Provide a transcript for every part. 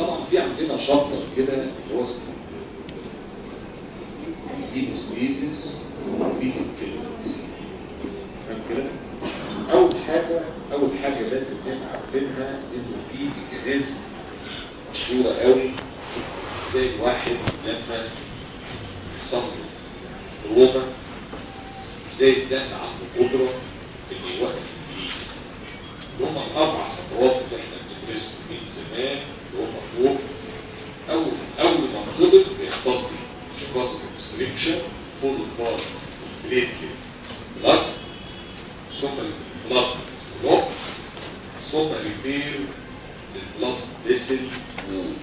طبعا في عندنا شطر كده اللي هو اسمه هيموستيزيس وبيتوكيلز فاهم كده؟ أول حاجة أول حاجة لازم نبقى عارفينها إنه في ميكانيزم مشهورة قوي زي الواحد لما يحصل له روما ازاي الدم عنده قدرة إنه يوقف البليد اللي هم الأربع خطوات اللي احنا بندرسهم من زمان اللي هم فوق أول أول ما انضبط بيحصل لي شقاص الكونستريكشن فول بار بليتلت بلاد ثم البلاد بلوك ثم ريبير البلاد فيسل وول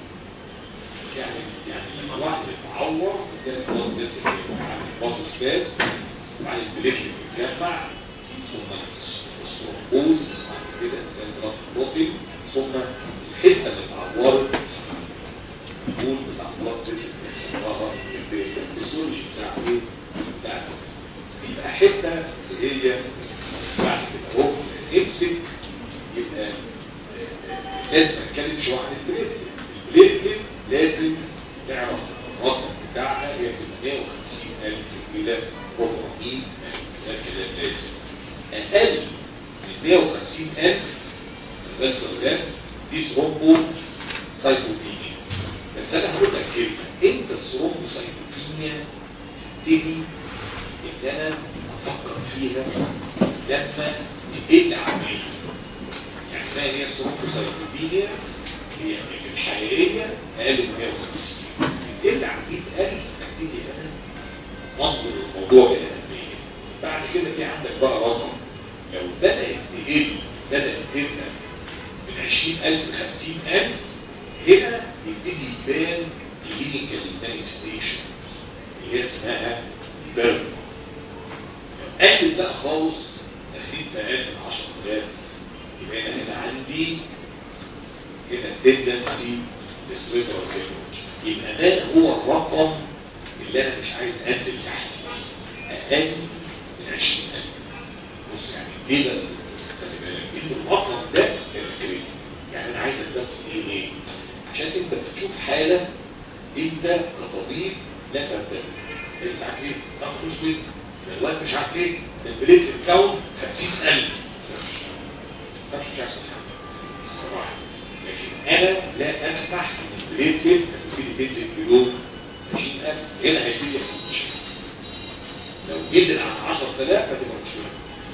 يعني يعني لما الواحد يتعور كان البلاد فيسل يعني ماسل سباس وبعدين البليتلت يتجمع ثم الثرومبوز بعد كده البلاد بلوكينج ثم الحته اللي اتعورت البول بتاع البلاد فيسل بيحصل لها الفسيولوجي بتاع ايه؟ بتاع يبقى حته اللي هي بعد كده اهو امسك يبقى لازم اتكلم شويه عن البليتلت البليتلت لازم نعرف الرقم بتاعها هي من 150000 الى 400000 ده كده لازم اقل من 150000 الرقم ده دي ثرومبو سايكوبينيا بس انا هقول لك كلمه امتى الثرومبو سايكوبينيا تبتدي ان انا افكر فيها لما تقل عمليه يعني ما هي الثرومبوسايتوبينيا هي في الحقيقيه اقل من 150 تقل عن 100000 ابتدي انا انظر الموضوع بالاهميه بعد كده في عندك بقى رقم لو بدات تقل بدات تبدا من 20000 ل 50000 هنا يبتدي يبان كلينيكال مانيفستيشن اللي هي اسمها بيرن قلت بقى خالص داخلين في اقل من 10000 يبقى انا هنا عندي هنا تندنسي للسويتر يبقى ده هو الرقم اللي انا مش عايز انزل تحت اقل من 20000 بص يعني كده خلي بالك ان الرقم ده الكريم يعني انا عايزك بس ايه ايه عشان انت بتشوف حاله انت كطبيب لا تبتدي ساعات ايه تاخد فلوس منه الوقت مش عارف ايه البليت الكون 50000 مش مش احسن حاجه الصراحه لكن انا لا اسمح ان البليت تبتدي تنزل بلون 20000 هنا هيبتدي يحصل مشكله لو قدر عن 10000 هتبقى مشكله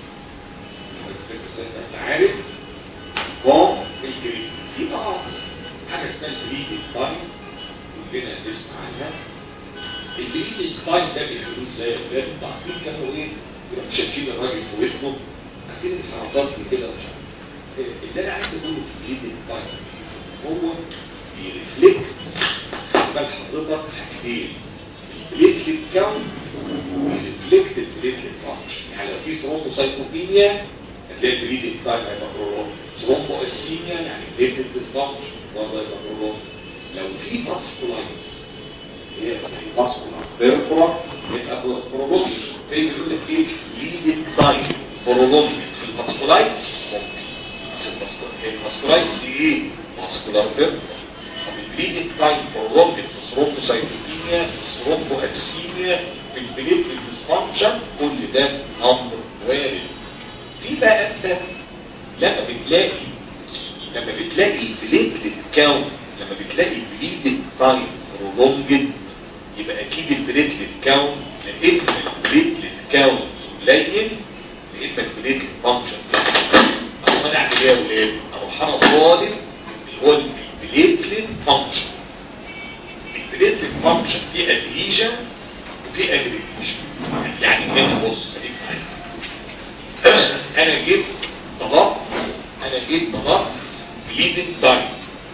انت عارف قام الجريد في بقى حاجه اسمها البليد تايم كلنا نسمع عنها البليد تايم ده بيعملوه ازاي يا اولاد انتوا عارفين كانوا ايه يروحوا شاكين الراجل في ودنه عارفين الحركات دي كده مش عارف اللي انا عايز اقوله في البليد تايم هو بيرفلكت خلي بال حضرتك حاجتين البليتلت كاونت وريفلكت البليتلت فانكشن يعني لو في ثرومبوسايتوبينيا هتلاقي البليدنج تايم هيبقى برولونج ثرومبو اسيميا يعني بليتلت ديسفانكشن برضه هيبقى برولونج لو في فاسكولايتس هي زي فاسكولار بيركولا يبقى برولونج في بيقول لك ايه بليدنج تايم برولونج في الفاسكولايتس ممكن بس الفاسكولايتس دي ايه؟ فاسكولار بيركولا البليدنج تايم برولونج في ثرومبوسايتوبينيا ثرومبو اسيميا في البليتلت ديسفانكشن كل ده امر وارد في بقى انت لما بتلاقي لما بتلاقي البليتلت كاونت لما بتلاقي البليدنج تايم برولونجد يبقى اكيد البليتلت كاونت لان البليتلت كاونت قليل لان البليتلت فانكشن اما انا اعمل ايه يا ولاد؟ اروح انا طالب اللي هو البليتلت فانكشن البليتلت فانكشن في ادهيجن وفي اجريجيشن يعني هنا بص خليك معايا انا جبت طلب انا جبت طلب بليدنج تايم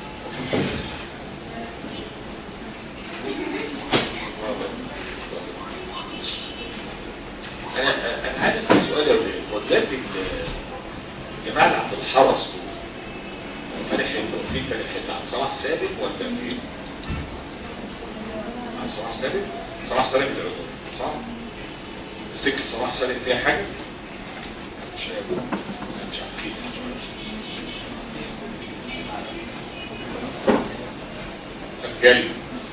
انا انا عايز اسال سؤال يا ولاد هو دلوقتي الجماعه اللي عند الحرس فارق حته في فارق حته عند صلاح ثابت ولا في عند صلاح ثابت صلاح ثابت اللي صح سكه صلاح ثابت فيها حاجه مش مش عارفين كلب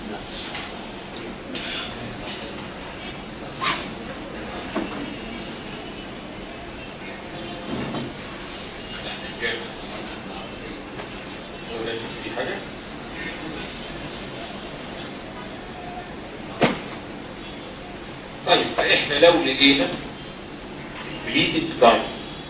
هو ده في حاجة طيب فاحنا لو لقينا بليدنج تايم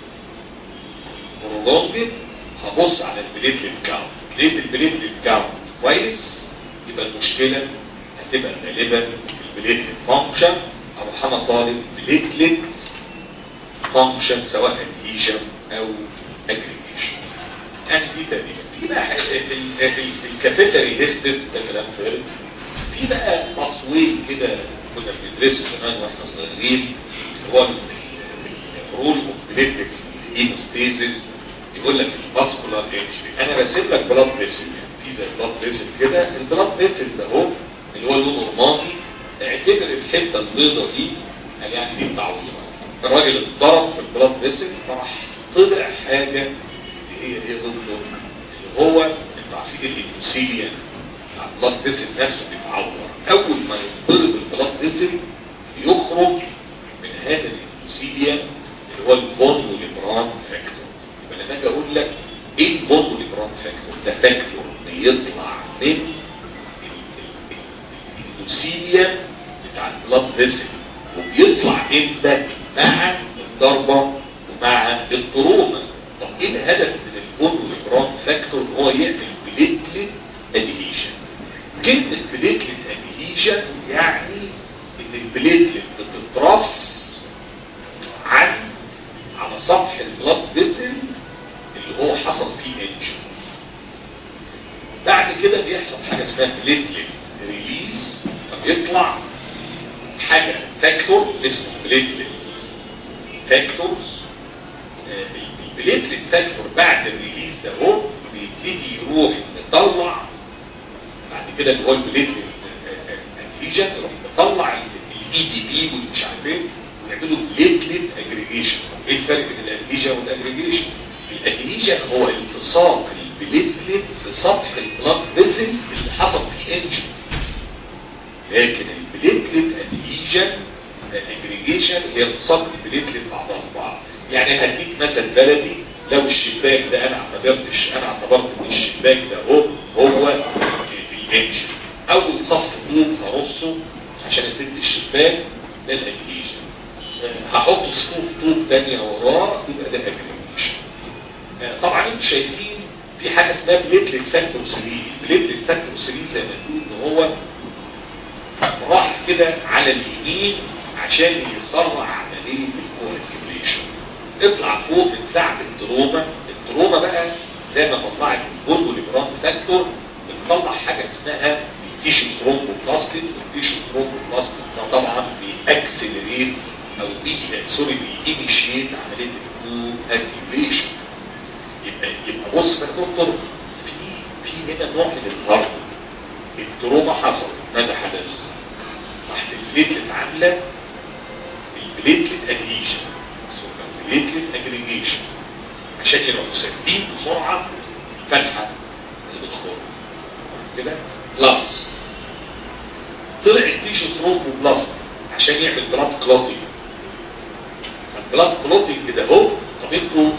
برولونجد هبص على البليتلت كاونت لقيت البليتلت كاونت كويس يبقى المشكلة هتبقى غالبا البليتلت فانكشن او انا طالب بليتلت فانكشن سواء ادهيشن او اجريجيشن يعني دي تقريبا في بقى الكابيلاري هيستس ده كلام فارغ في بقى تصوير كده كنا بندرسه زمان واحنا صغيرين اللي هو الرول اوف بليتلت هيموستيزيس يقول لك الفاسكولار انجري انا راسم لك بلاد فيسل يعني في زي بلاد فيسل كده البلاد فيسل ده اهو اللي هو لونه رمادي اعتبر الحته البيضاء دي قال يعني دي تعويضه الراجل اتضرب في البلاد فيسل فراح طلع حاجه اللي هي ايه ضده اللي هو انتوا عارفين الانوسيليا البلاد فيسل نفسه بيتعور اول ما يضرب البلاد فيسل يخرج من هذا الانوسيليا اللي هو الفون والابرام فاكتور يبقى لما اجي اقول لك ايه الفون والابرام فاكتور ده فاكتور بيطلع من الانوسيليا بتاع البلاد فيسل وبيطلع امتى مع الضربه ومع التروما طب ايه الهدف من الفون والابرام فاكتور ان هو يعمل بليتلت ادهيشن كلمة بليتلت ادهيشن يعني ان البليتلت بتترص عن على سطح البلاد فيسل اللي هو حصل فيه انجن بعد كده بيحصل حاجة اسمها بليتلت ريليز فبيطلع حاجة فاكتور اسمه بليتلت فاكتورز البليتلت فاكتور بعد الريليز ده هو بيبتدي يروح يطلع بعد كده اللي هو البليتلت ادهيجن يروح يطلع الاي دي بي والمش عارف ايه ويعملوا بليتلت اجريجيشن ايه الفرق بين الادهيجن والاجريجيشن الادهيجن هو التصاق البليتلت بسطح البلاد فيزل اللي حصل فيه انجن لكن البليتلت ادهيجن اجريجيشن هي التصاق البليتلت بعضها ببعض يعني هديك مثل بلدي لو الشباك ده انا اعتبرتش انا اعتبرت ان الشباك ده هو هو الانجن اول صف طوب هرصه عشان اسد الشباك ده الادهيجن هحط صفوف طوب تانية وراه يبقى ده اجريجيشن طبعا انتوا شايفين في حاجه اسمها بليتلت فاكتور 3 بليتلت فاكتور 3 زي ما تقول ان هو راح كده على اليمين عشان يسرع عمليه الكوagulation اطلع فوق من ساعه التروما التروما بقى زي ما طلعت البول والابرام فاكتور بتطلع حاجه اسمها تيشو ثرومبوبلاستيك والتيشو ثرومبوبلاستيك ده طبعا بيأكسلريت او بي سوري بينيشيت عمليه الكوagulation يبقى يبقى بص يا دكتور في في هنا نوع من الهرب التروما حصل ماذا حدث؟ راحت البليتلت عامله البليتلت ادهيشن البليتلت اجريجيشن عشان يروحوا سادين بسرعه الفتحه اللي بتدخل كده بلس طلع التيشو ثرومبوبلاست عشان يعمل بلاد كلوتينج البلاد كلوتينج كده اهو طب انتوا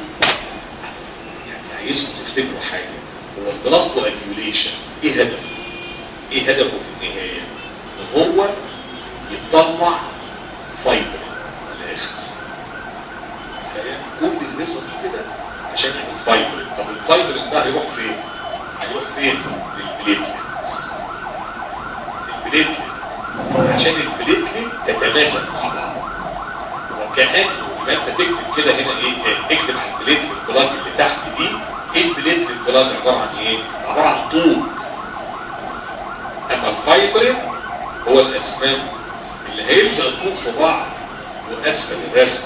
يعني عايزكم تفتكروا حاجه هو البلاد كواجيوليشن ايه هدفه؟ ايه هدفه في النهايه؟ ان هو يطلع فايبر في الاخر كل الرسم كده عشان يعمل فايبر طب الفايبر ده هيروح فين؟ هيروح فين؟ للبليتلت البليتلت عشان البليتلت تتماسك مع بعض وكأنه يبقى انت تكتب كده هنا ايه اكتب على البليتلت بلاج اللي تحت دي ايه البليتلت بلاج عباره عن ايه؟ عباره عن طول اما الفايبر هو الاسمنت اللي هيلزق الطوب في بعض واسفل الرسم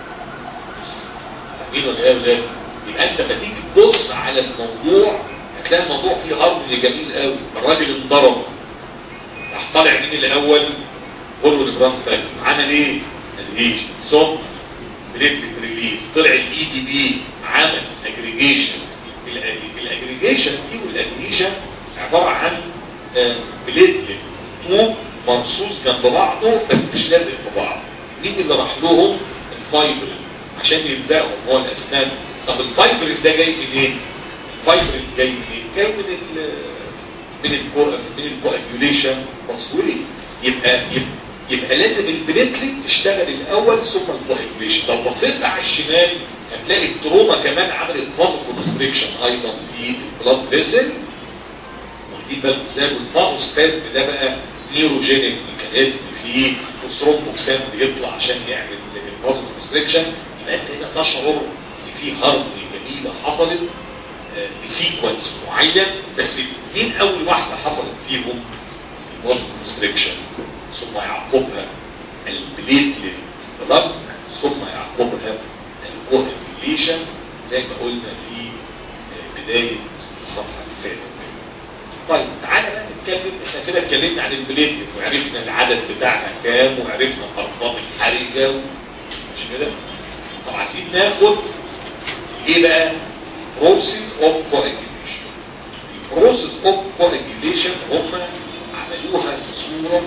فاهمين ولا ايه يا ولاد؟ يبقى انت لما تيجي تبص على الموضوع هتلاقي الموضوع فيه هرم جميل قوي الراجل انضرب راح طالع مين الاول هولو الجرام فاكر عمل ايه الهيج ثم بليتلت ريليز طلع الاي دي بي عمل اجريجيشن الاجريجيشن دي والادهيشن عباره عن بليتلت طوب مرصوص جنب بعضه بس مش لازق في بعض مين اللي راح لهم الفايبر عشان يلزقهم هو الاسنان طب الفايبر ده جاي منين الفايبر جاي منين جاي من ال من الكو من الكواجيوليشن تصويري يبقى يبقى, يبقى لازم البليتلت تشتغل الاول ثم الكواجيوليشن لو بصيت على الشمال هتلاقي التروما كمان عملت فازو كونستريكشن ايضا في البلاد فيسل ودي بقى زي الفازو سبازم ده بقى نيوروجينيك ميكانيزم فيه الثرومبوكسان بيطلع عشان يعمل الفازو كونستريكشن يبقى انت هنا تشعر ان في هارموني جميله حصلت بسيكونس معين بس مين اول واحده حصلت فيهم الفازو كونستريكشن ثم يعقبها البليتلت بلج ثم يعقبها الكوهيليشن زي ما قلنا في بداية الصفحة اللي فاتت طيب تعالى بقى نتكلم احنا كده اتكلمنا عن البليتلت وعرفنا العدد بتاعها كام وعرفنا ارقام الحركة مش كده طب عايزين ناخد ايه بقى process of coagulation process of coagulation هم عملوها في صورة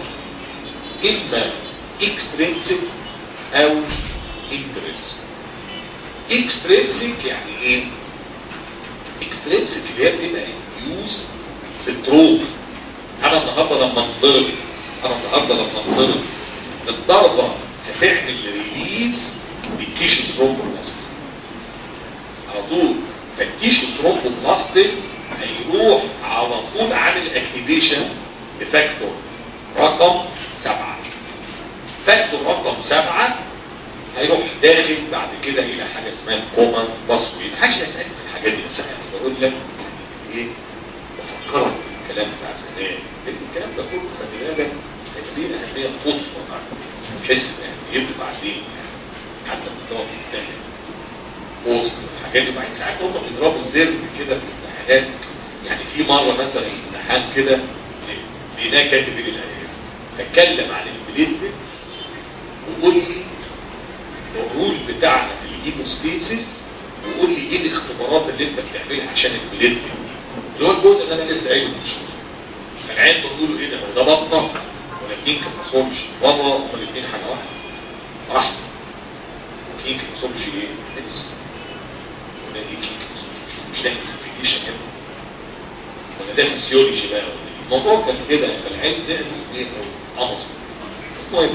اما extrinsic او intrinsic اكسترينسيك يعني ايه اكسترينسيك اللي هي بتبقى يوز في التروب انا النهارده لما انضرب انا النهارده لما انضرب الضربه هتعمل ريليز للتيشو ثرومبوبلاستيك على طول فالتيشو ثرومبوبلاستيك هيروح على طول عامل اكتيفيشن بفاكتور رقم سبعة فاكتور رقم سبعة هيروح داخل بعد كده الى حاجه اسمها الكومان باسوي حاجه اسالك في الحاجات دي بس انا بقول لك ايه بفكرك بالكلام بتاع زمان لان الكلام ده كله خلي بالك هيدينا اهميه قصوى تحس يعني يبدو بعدين يعني حتى بتقعد تتكلم وسط الحاجات دي بعدين ساعات هم بيضربوا الزرد كده في الامتحانات يعني في مره مثلا امتحان كده لقيناه كاتب الايام اتكلم عن البليتلتس وقول لي الرول بتاعها في الهيموستيسيس وقول لي ايه الاختبارات اللي انت بتعملها عشان البليتلت اللي هو الجزء اللي انا لسه قايله من شويه كان عين بيقولوا ايه ده هو ده بطنه ولا اتنين كان ما صومش بره هما الاثنين حاجه واحده واحده وكيك ما صومش ايه؟ لبس ولا دي كيك ما صومش مش ده انفستيجيشن كده ولا ده فيسيولوجي بقى الموضوع كان كده فالعين زعل ايه او قمص المهم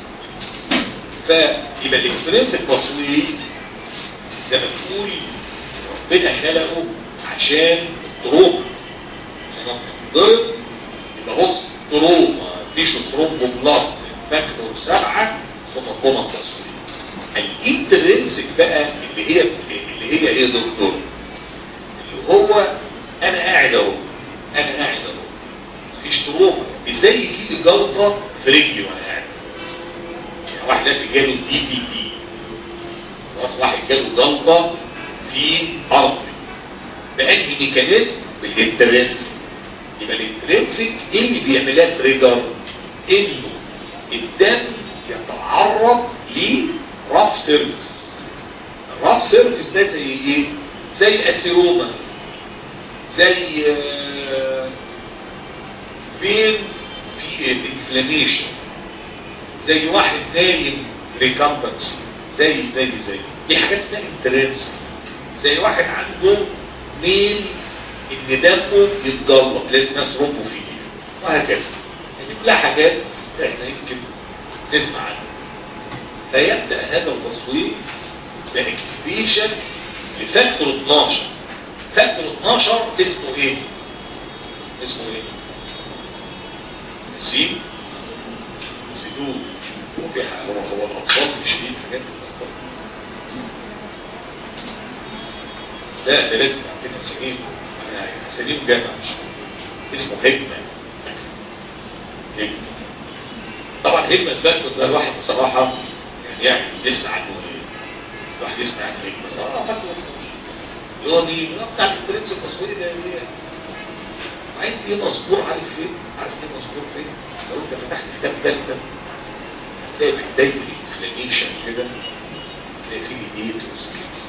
فيبقى الاكسبرينس التصويري زي ما تقول ربنا خلقه عشان التروما عشان لما تضرب يبقى بص تروما تيشو ترومبوبلاست فاكتور سبعة ثم كوما تصويري الانترنسك بقى اللي هي اللي هي ايه دكتور اللي هو انا قاعد اهو انا قاعد اهو مفيش تروما ازاي يجي لي جلطه في رجلي وانا قاعد واحد ده جاله دي تي تي خلاص واحد جاله جلطة في أرض بأنهي ميكانيزم بالانترنسك يبقى الانترنسك ايه اللي بيعملها تريجر انه الدم يتعرض لرف سيرفيس الرف سيرفيس ده زي ايه زي اسيروما زي فين في انفلاميشن زي واحد نايم ريكامبنسي زي زي زي دي حاجات اسمها انترنس زي واحد عنده ميل ان دمه يتجلط لازم ناس ربه فيه وهكذا يعني كلها حاجات احنا يمكن نسمع عنها فيبدا هذا التصوير باكتيفيشن لفاكتور 12 فاكتور 12 اسمه ايه؟ اسمه ايه؟ سين سيدون وفي هو هو الاطفال مش فيه حاجات الاطفال لا ده لازم عندنا سنين سنين جامع مش اسمه هجمة هجمة طبعا هجمة الفاكتور ده الواحد بصراحة يعني يعني يسمع عنه ايه الواحد يسمع عنه هجمة اه فاكتور اللي هو مين؟ بتاع الفرنس التصويري ده ايه عايز ايه مذكور عارف فين؟ عارف ايه مذكور فين؟ لو انت فتحت كتاب ثالثة هتلاقي في بداية الانفلاميشن كده هتلاقي فيه جديد وسكيتس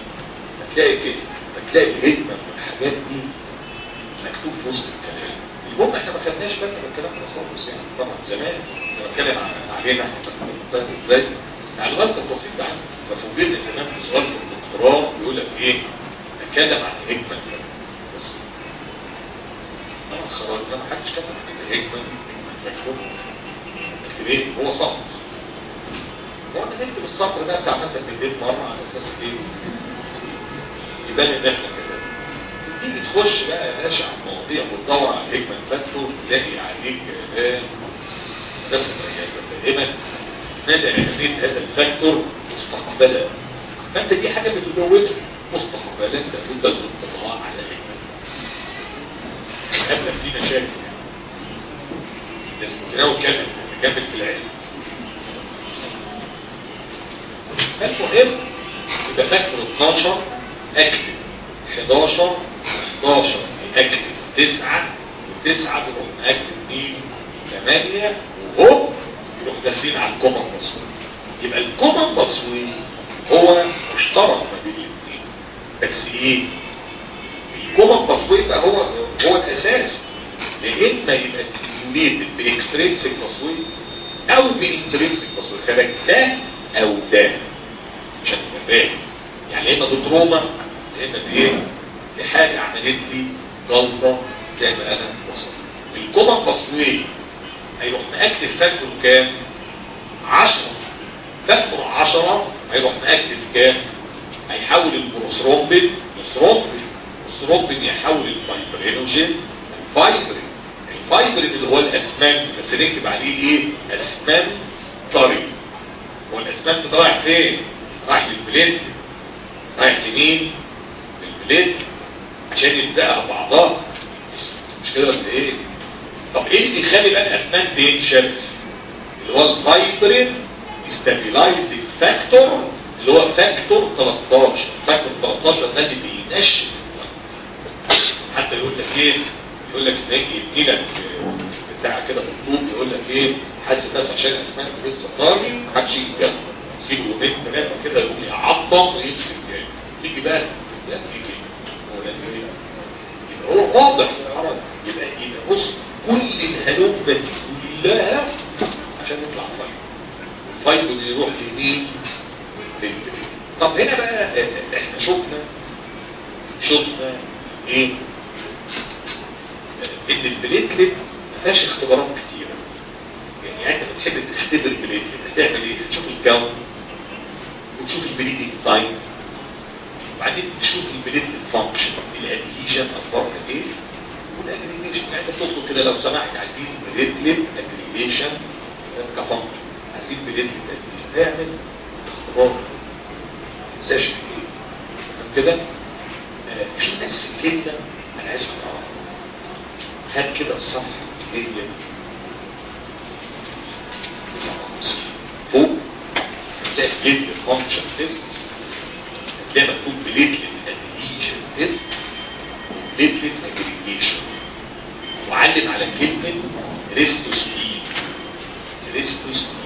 هتلاقي كده هتلاقي الهجمة من الحاجات دي مكتوب في وسط الكلام المهم احنا ما خدناش بالنا من الكلام ده خالص يعني طبعا زمان انا بتكلم عن- علينا احنا فاهم ازاي معلومات بسيطه عنه ففوجئنا زمان في سؤال في الدكتوراه بيقول لك ايه اتكلم عن هيكمان فاهم بس طبعا خرجنا ما حدش كتب عن هيكمان مكتوب اكتب ايه هو صح هو انا نكتب السطر ده بتاع مثلا 200 مره على اساس ايه يبان ان احنا كده تيجي تخش بقى يا باشا على المواضيع وتدور على الهيكمان فاكتور تلاقي عليك كلام بس بفهمك مدى أهمية هذا الفاكتور مستقبلا فانت دي حاجه بتزودك مستقبلا لابد من الاطلاع على الهيكمان قبل في مشاكل لازم تناول كامل تكمل في العلم فالمهم يبقى فاكتور 12 اكتب 11 11 اكتب 9 و9 بنروح نكتب مين 8 وهوب يروح داخلين على الكومن باسورد يبقى الكومن باسورد هو مشترك ما بين الاثنين بس ايه الكومن باسورد بقى هو هو الاساس يا اما يبقى ستيميوليتد باكسترينسيك باسورد او بانترنسيك باسورد خلك ده او ده عشان تبقى فاهم يعني يا اما بتروما يا اما بايه بحاجه عملت لي جلطه زي ما انا وصلت الكومن باسورد هيروح مأكتف فاكتور كام 10 فاكتور 10 هيروح مأكتف كام هيحول البروسترومبين بروسترومبين البروسترومبين يحول الفايبرينوجين الفايبرين الفايبرين اللي هو الاسمنت بس نكتب عليه ايه اسمنت طري هو الاسمنت ده رايح فين رايح للبليت رايح لمين للبليت عشان يلزقها بعضها مش كده ولا ايه طب ايه اللي يخلي بقى الاسمنت ينشف اللي هو الفايبرين ستابيلايزنج فاكتور اللي هو فاكتور 13 فاكتور 13 ده اللي بينشف حتى يقول لك ايه يقول لك ناجي يبني لك بتاع كده مطلوب يقول لك ايه حاسس الناس عشان الاسمنت لسه طاري محدش يجي جنبه يسيبه يومين ثلاثه كده يقوم يعظم ويمسك جامد تيجي بقى لا تيجي هو لا تيجي يبقى هو واضح في الحرج يبقى يبقى بص كل الهلومة دي كلها عشان يطلع فايل الفايل اللي يروح لمين للبريد طب هنا بقى احنا شفنا شفنا ايه ان البليتلت ما فيهاش اختبارات كتيرة يعني انت بتحب تختبر البليتلت هتعمل ايه تشوف الكون وتشوف البريدنج تايم وبعدين تشوف البليتلت فانكشن الادهيجن اخبارها ايه والاجريجيشن يعني انت تطلب كده لو سمحت عايزين بليتلت اجريجيشن كفانكشن عايزين بليتلت اجريجيشن اعمل اختبار سيشن كده آه، في ناس كلمه انا عايز اعرفها هات كده الصفحه اللي هي 59 فوق هتلاقي بليتلت فانكشن تيست هتلاقي مكتوب بليتلت اجريجيشن تيست بليتلت اجريجيشن وعلم على كلمة ريستوستين ريستوستين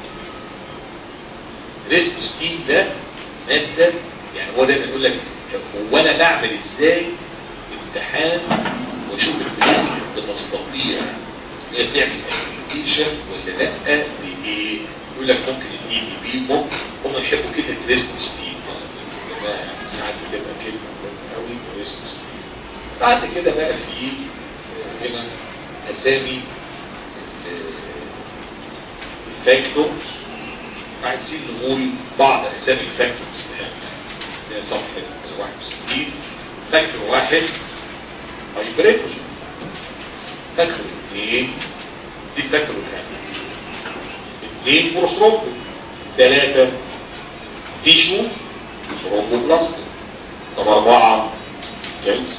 ريستوستين ده مادة يعني هو دايما يقول لك هو انا بعمل ازاي امتحان واشوف البليتلت بتستطيع ان هي تعمل اجريجيشن ولا لا بايه يقول لك ممكن الاي دي بي ممكن هم يحبوا كلمة ريستوستين ساعات بتبقى كلمة مهمة قوي ريستوستين بعد كده بقى في هنا اسامي الفاكتورز عايزين نقول بعض اسامي الفاكتورز ده صفحة 61 فاكتور واحد هايبريدوجين فاكتور اثنين دي فاكتور كام اثنين بروسترومبين ثلاثة تيشو ثرومبوبلاستيك طب أربعة جلس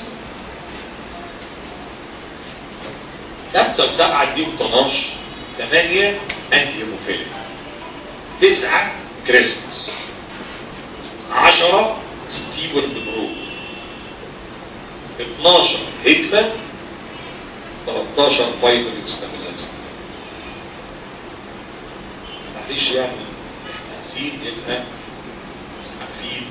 خمسة وسبعة دي وطناش ثمانية انتي هيموفيليك تسعة كريسمس عشرة ستيبل بنرو 12 هجمة 13 فايبر ستابلايزر معلش يعني احنا عايزين نبقى عارفين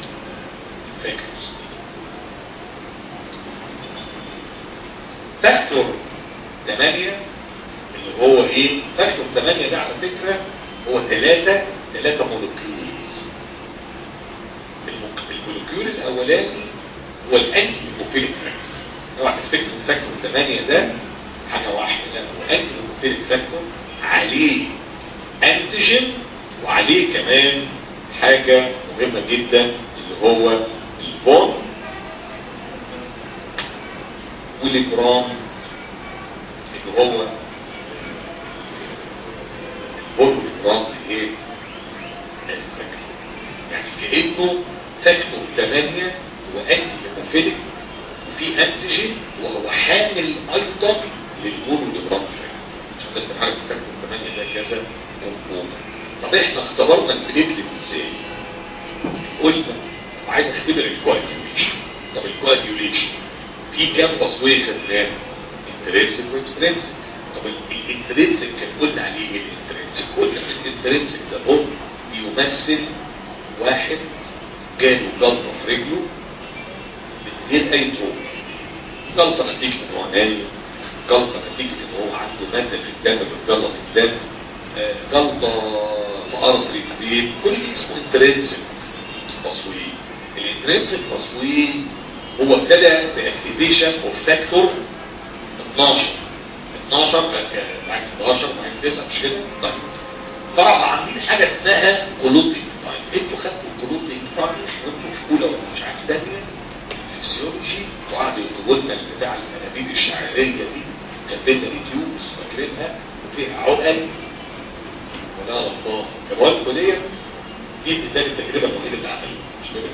فاكتورز فاكتور 8 اللي هو ايه فاكتور 8 ده على فكره هو 3 3 مولكيولز المولكيول الاولاني هو الانتي هيموفيليك فاكتور اوعى تفتكر فاكتور 8 ده حاجه واحده لا هو انتي هيموفيليك فاكتور عليه انتيجين وعليه كمان حاجه مهمه جدا اللي هو البون والجرام اللي هو البون والجرام ايه يعني كأنه فاكتور 8 وانتي هيموفيليك وفي انتيجين وهو حامل ايضا للبون والجرام عشان بس نعرف فاكتور 8 ده كذا موجود طب احنا اختبرنا البليتلت ازاي قلنا وعايز اختبر الكواجيوليشن طب الكواجيوليشن في كام تصوير خدناه انترنسك واكسترنسك طب الانترنسك كان قلنا عليه ايه الانترنسك قلنا الانترنسك ده هو بيمثل واحد جاله جلطه في رجله من غير اي تروما جلطه نتيجه ان هو نايم جلطه نتيجه ان هو عنده ماده في الدم بتجلط الدم آه، جلطه في ارض رجلين كل ده اسمه انترنسك تصوير الانترنسك تصوير هو ابتدى باكتيفيشن اوف فاكتور 12 12 كان معاك 11 معاك 9 مش كده طيب فراحوا عاملين حاجه اسمها كلوتينج تايم انتوا خدتوا الكلوتينج تايم وانتوا في اولى ولا مش عارف ثانيه فيسيولوجي وقعدوا يكتبوا لنا بتاع الانابيب الشعريه دي كان لنا ريديوز فاكرينها وفيها عقل ولا غلطان كمان كليه دي بالتالي التجربه الوحيده اللي عملوها مش كده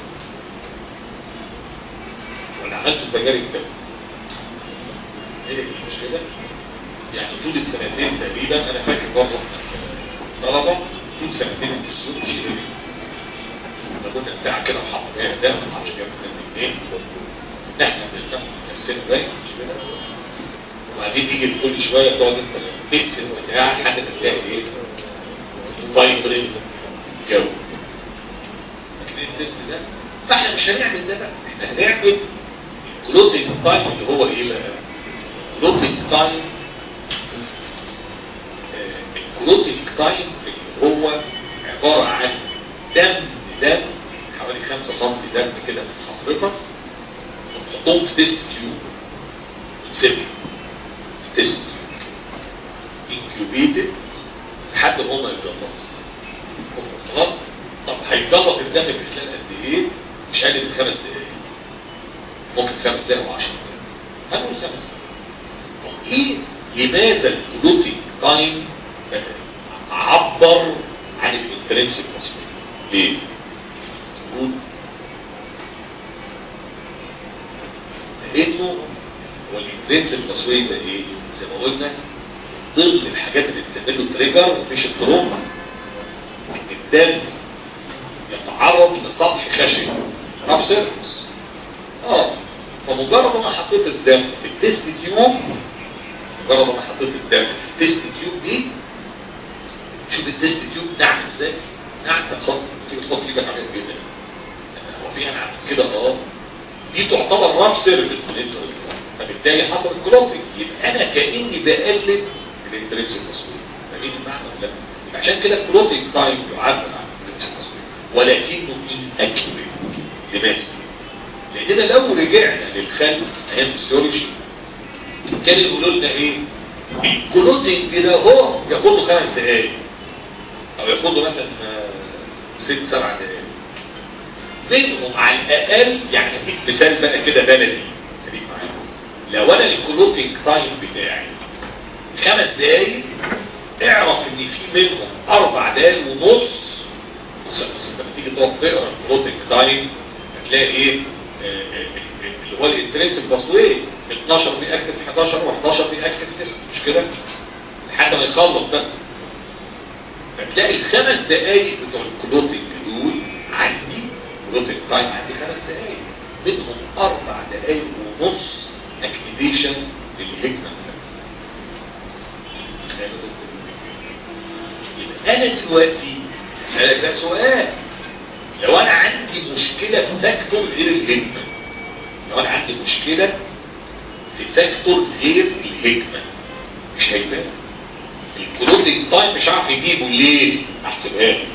ولا عملتوا تجارب كده هي دي المشكله يعني طول السنتين تقريبا انا فاكر برضه طلبه طول سنتين في السوق شيء احنا كنا بتاع كده وحطينا ده ما اعرفش جاب منين احنا بناخد نفسنا باين مش كده وبعدين تيجي كل شويه تقعد انت تكسب وبتاع لحد ما تلاقي ايه فايبرين جو فاكرين التست ده فاحنا مش هنعمل ده بقى احنا هنعمل كلوتينج تايم اللي هو ايه بقى كلوتينج تايم الكلوتينج تايم اللي هو عبارة عن دم دم حوالي 5 سم دم كده في حضرتك ونحطهم في تيست تيوب ونسيبهم في تيست تيوب انكيوبيتد لحد ما هم يتجلطوا خلاص طب هيتجلط الدم في خلال قد ايه؟ مش اقل من خمس دقايق ممكن خمس دقايق و10 دقايق هنقول خمس دقايق طب ايه لماذا الكلوتينج تايم عبر عن الانترنسك تصوير ليه؟ تقول لانه هو الانترنسك تصوير ده ايه؟ زي ما قلنا ضمن الحاجات اللي بتعمل له تريجر مش التروما ان الدم يتعرض لسطح خشن راب سيرفس اه فمجرد ما حطيت الدم في التست تيوب مجرد ما حطيت الدم في التست تيوب دي شوف التست تيوب ناعم ازاي ناعم خط تيجي تحط ايدك عليها كده هو فيها ناعم كده اه دي تعتبر راب سيرفس بالنسبه فبالتالي حصل الكلوفينج يبقى انا كاني بقلب الانترنسك تصوير فاهمين المعنى ولا لا عشان كده الكلوتينج تايم يعبر عن الانترنسك تصوير ولكنه inaccurate لماذا؟ لاننا لو رجعنا للخلف ايام الفسيولوجي كانوا يقولوا لنا ايه؟ الكلوتينج ده هو ياخد له خمس دقائق او ياخد له مثلا ست سبع دقائق منهم على الاقل يعني اديك مثال بقى كده بلدي خليك معايا لو انا الكلوتينج تايم بتاعي خمس دقايق اعرف ان في منهم اربع دقايق ونص بص بص لما تيجي تقعد تقرا الكلوتينج تايم هتلاقي ايه اللي هو الانترنسك تصوير 12 بيأكتف 11 و11 بيأكتف 9 مش كده لحد ما يخلص ده فتلاقي الخمس دقايق بتوع الكلوتينج دول عندي كلوتينج تايم عندي خمس دقايق منهم اربع دقايق ونص اكتيفيشن للهجمه يبقى انا دلوقتي هسألك ده سؤال لو انا عندي مشكلة في فاكتور غير الهجمة لو انا عندي مشكلة في فاكتور غير الهجمة مش هيبان الكلودنج تايم مش عارف يجيبه ليه احسبها لك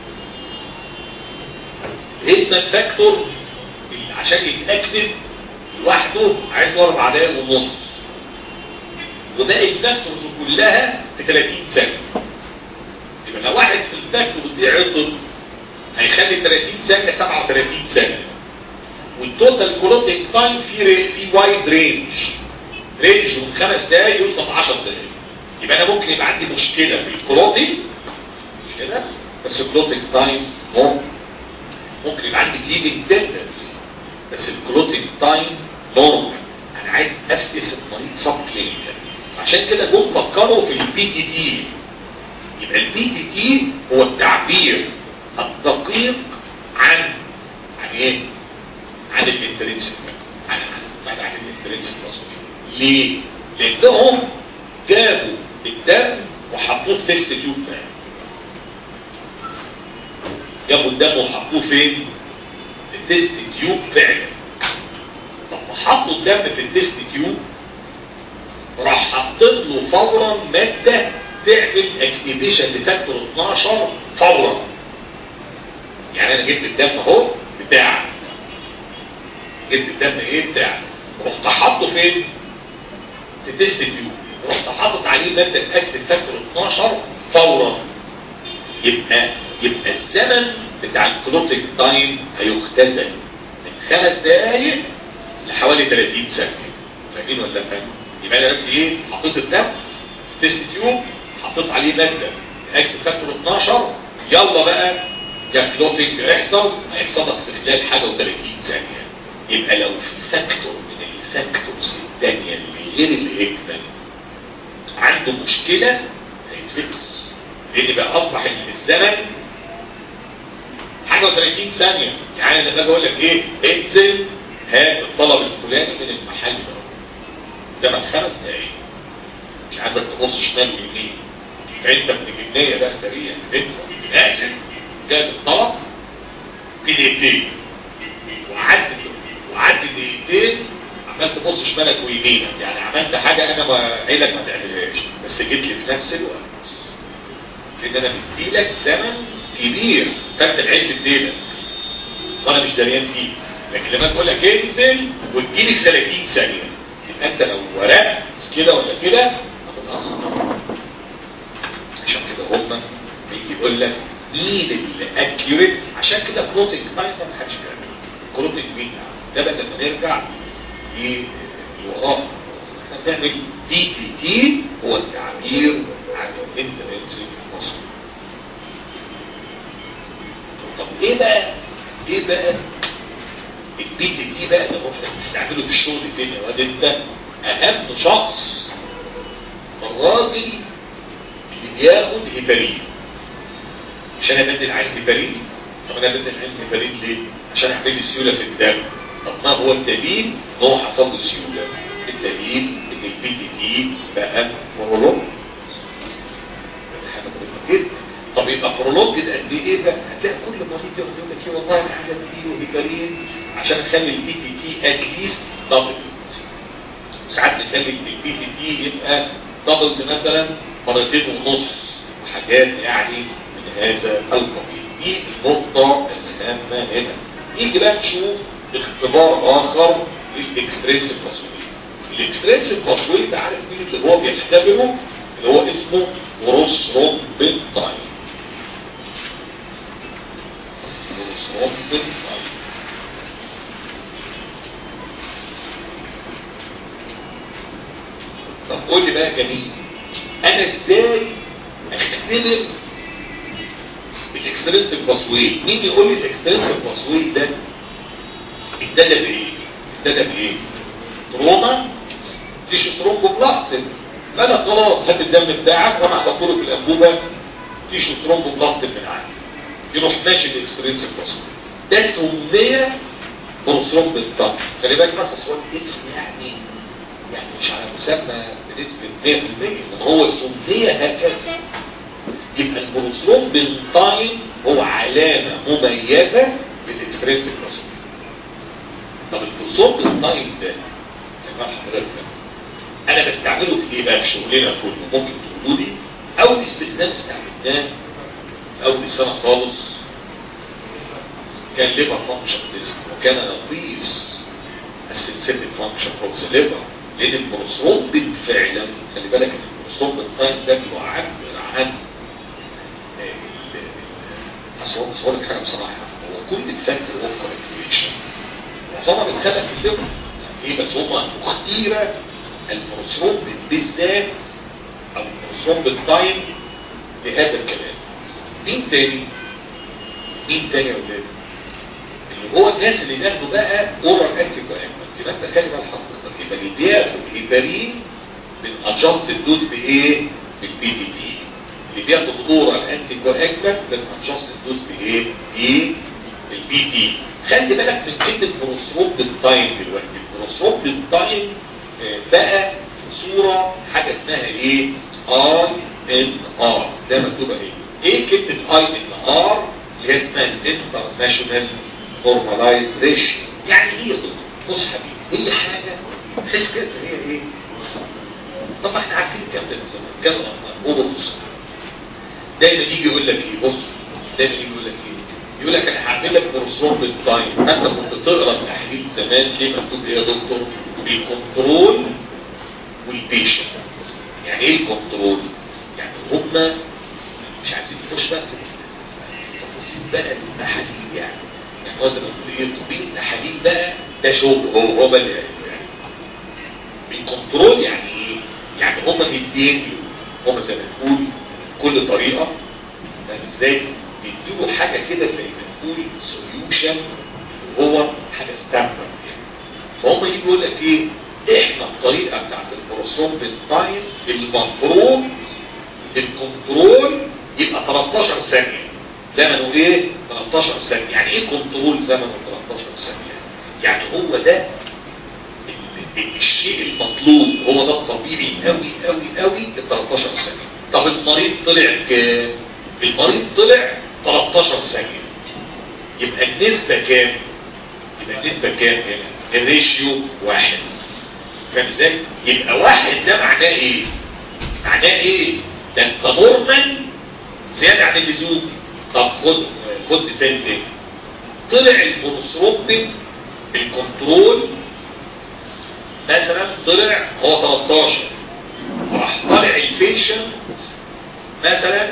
هيدمان فاكتور عشان يتاكتف لوحده عايز له اربع دقايق ونص وباقي الفاكتورز كلها في 30 ثانيه يبقى لو واحد في الفاكتور دي عطل هيخلي 30 ثانيه 37 ثانيه والتوتال كلوتنج تايم في في وايد رينج رينج من خمس دقايق يوصل 10 دقايق يبقى انا ممكن يبقى عندي مشكله في الكلوتنج مش كده بس الكلوتنج تايم ممكن ممكن يبقى عندي بليدنج تندنسي بس الكلوتنج تايم نورمال انا عايز افقس المريض سب كلينيكال عشان كده جم فكروا في البي تي تي يبقى البي تي تي هو التعبير الدقيق عن عن ايه؟ عن الانترنسك عن عن عن الانترنسك ليه؟ لانهم جابوا الدم وحطوه في تيست تيوب فعلا جابوا الدم وحطوه فين؟ في التيست تيوب فعلا طب حطوا الدم في التيست تيوب راح حاطط له فورا ماده تعمل اكتيفيشن لفاكتور 12 فورا يعني انا جبت الدم اهو بتاعك جبت الدم ايه بتاعك رحت حاطه فين في تيست تيوب رحت حاطط عليه ماده تاكتف فاكتور 12 فورا يبقى يبقى الزمن بتاع الكلوتيك تايم هيختزل من خمس دقائق لحوالي 30 ثانيه فاهمين ولا لا يبقى انا دلوقتي ايه حطيت الدم في تيست تيوب حطيت عليه ماده اكتف فاكتور 12 يلا بقى يا كلوتينج يحصل هيحصل لك في خلال حاجه و30 ثانيه يبقى لو في فاكتور من الفاكتورز الثانيه اللي غير الهيكمان عنده مشكله هيتفكس لان بقى اصبح الزمن حاجه و30 ثانيه يعني انا باجي اقول لك ايه انزل هات الطلب الفلاني من المحل ده قدامك خمس دقايق مش عايزك تبص شمال ويمين فانت من الجنيه بقى سريع انت نازل جاب الطلب في دقيقتين وقعدت وقعدت دقيقتين عمال تبص شمالك ويمينك يعني عملت حاجه انا ما عيلك ما تعملهاش بس جيت لي في نفس الوقت لان انا مديلك زمن كبير فانت لعبت بديلك وانا مش دريان فيه لكن لما تقول لك انزل وتجيلي في 30 ثانيه يبقى انت لو ورقت كده ولا كده هتتاخر عشان كده هم بيجي يقول لك مين اللي اكيوريت عشان كده بلوتنج تايم ما حدش بيعمله كلوتنج مين ده بدل ما نرجع لوراه احنا بنعمل دي تي تي هو التعبير عن الانترنسي المصري طب ايه بقى ايه بقى البي تي تي بقى اللي احنا بنستعمله في الشغل فين يا واد انت اهم شخص الراجل اللي بياخد هيبرين عشان ابدل عين هيبرين طب انا ابدل عين هيبرين ليه عشان اعمل سيوله في الدم طب ما هو الدليل ان هو حصل له سيوله الدليل ان البي تي تي بقى برولوج حاجه مهمه جدا طب يبقى برولوج ده قد ايه بقى هتلاقي كل مريض يقعد يقول لك ايه والله انا عايز اديله هيبرين عشان اخلي البي تي تي اتليست دبل ساعات نخلي البي تي تي يبقى دبل مثلا مرتين ونص وحاجات يعني من هذا القبيل دي النقطة الهامة هنا يجي بقى نشوف اختبار اخر للاكسترينسيك باسوي الاكسترينسيك باسوي ده عارف مين اللي هو بيختبره اللي هو اسمه بروسترومبين تايم بروسترومبين تايم طب قول لي بقى جميل انا ازاي اختبر الاكسترنسك باسوي مين يقول لي الاكسترنسك باسوي ده ابتدى بايه ابتدى بايه تروما تيشو ثرومبوبلاستين فانا خلاص هات الدم بتاعك وانا هحط له في الانبوبه تيشو ثرومبوبلاستين من عندي يروح ماشي الاكسترنسك باسوي ده سميه بروثرومبين طب خلي بالك بس هو الاسم يعني يعني مش على مسمى بنسبة 100% ان هو سمية هكذا يبقى البروثرومبين تايم هو علامة مميزة بالاكسترنسك باسوي طب البروثرومبين تايم ده زي ما حضرتك انا بستعمله في ايه بقى في شغلنا كله ممكن تقولوا لي اول استخدام استعملناه اول سنه خالص كان ليفر فانكشن تيست وكان نقيس السنسيتيف فانكشن اوف ذا ليفر لان البروسترومبين فعلا خلي بالك ان البروسترومبين تايم ده بيعبر عن اصل هو لك حاجه بصراحه هو كل الفاكتور اوف كونكتيشن معظمها بتخلق في الليفر ايه بس هم مختيره البروسترومبين بالذات او البروسترومبين تايم لهذا الكلام مين تاني مين تاني يا ولاد اللي هو الناس اللي بياخدوا بقى اورال انتي كواجولانت يبقى انت خلي بال حضرتك يبقى اللي بياخد هيبارين من ادجستد دوز بايه؟ بالبي تي تي اللي بياخد اورال انتي كواجولانت من ادجستد دوز بايه؟ بالبي تي خلي بالك من كلمه بروسترومبين تايم دلوقتي البروسترومبين تايم بقى في صوره حاجه اسمها ايه؟ اي ان ار ده مكتوبه ايه؟ ايه كلمه اي ان ار اللي هي اسمها الانترناشونال نورماليزد ريشيو يعني ايه يا دكتور بص حبيبي هي حاجه تحس كده هي ايه طب ما احنا عارفين الكلام ده من زمان كان بص دايما يجي يقول لك ايه بص دايما يجي يقول لك ايه يقول لك انا هعمل لك بروسور بالتايم انت كنت تقرا التحليل زمان ليه مكتوب ايه يا دكتور بالكنترول والبيشنت يعني ايه الكنترول يعني هما مش عايزين نخش بقى في تفاصيل بقى التحاليل يعني يعني هو زي ما تقول ايه تطبيق التحاليل بقى ده شغل هو هو بقى يعني الكنترول يعني ايه؟ يعني هما مدين هما زي ما تقول كل طريقه فاهم ازاي؟ بيديله حاجه كده زي ما تقول سوليوشن وهو حاجه ستاندرد يعني فهم يجي يقول لك ايه؟ احنا الطريقه بتاعت البروسوم بالتايم المفروض الكنترول يبقى 13 ثانيه زمنه ايه 13 ثانيه يعني ايه كنترول زمنه 13 ثانيه يعني هو ده الشيء المطلوب هو ده الطبيعي قوي قوي قوي ال 13 ثانيه طب المريض طلع كام المريض طلع 13 ثانيه يبقى النسبه كام يبقى النسبه كام هنا الريشيو واحد فاهم ازاي يبقى واحد ده معناه ايه معناه ايه ده انت نورمال زياده عن اللزوم طب خد خد مثال تاني طلع المونوسروبين الكنترول مثلا طلع هو 13 راح طالع الفيشن مثلا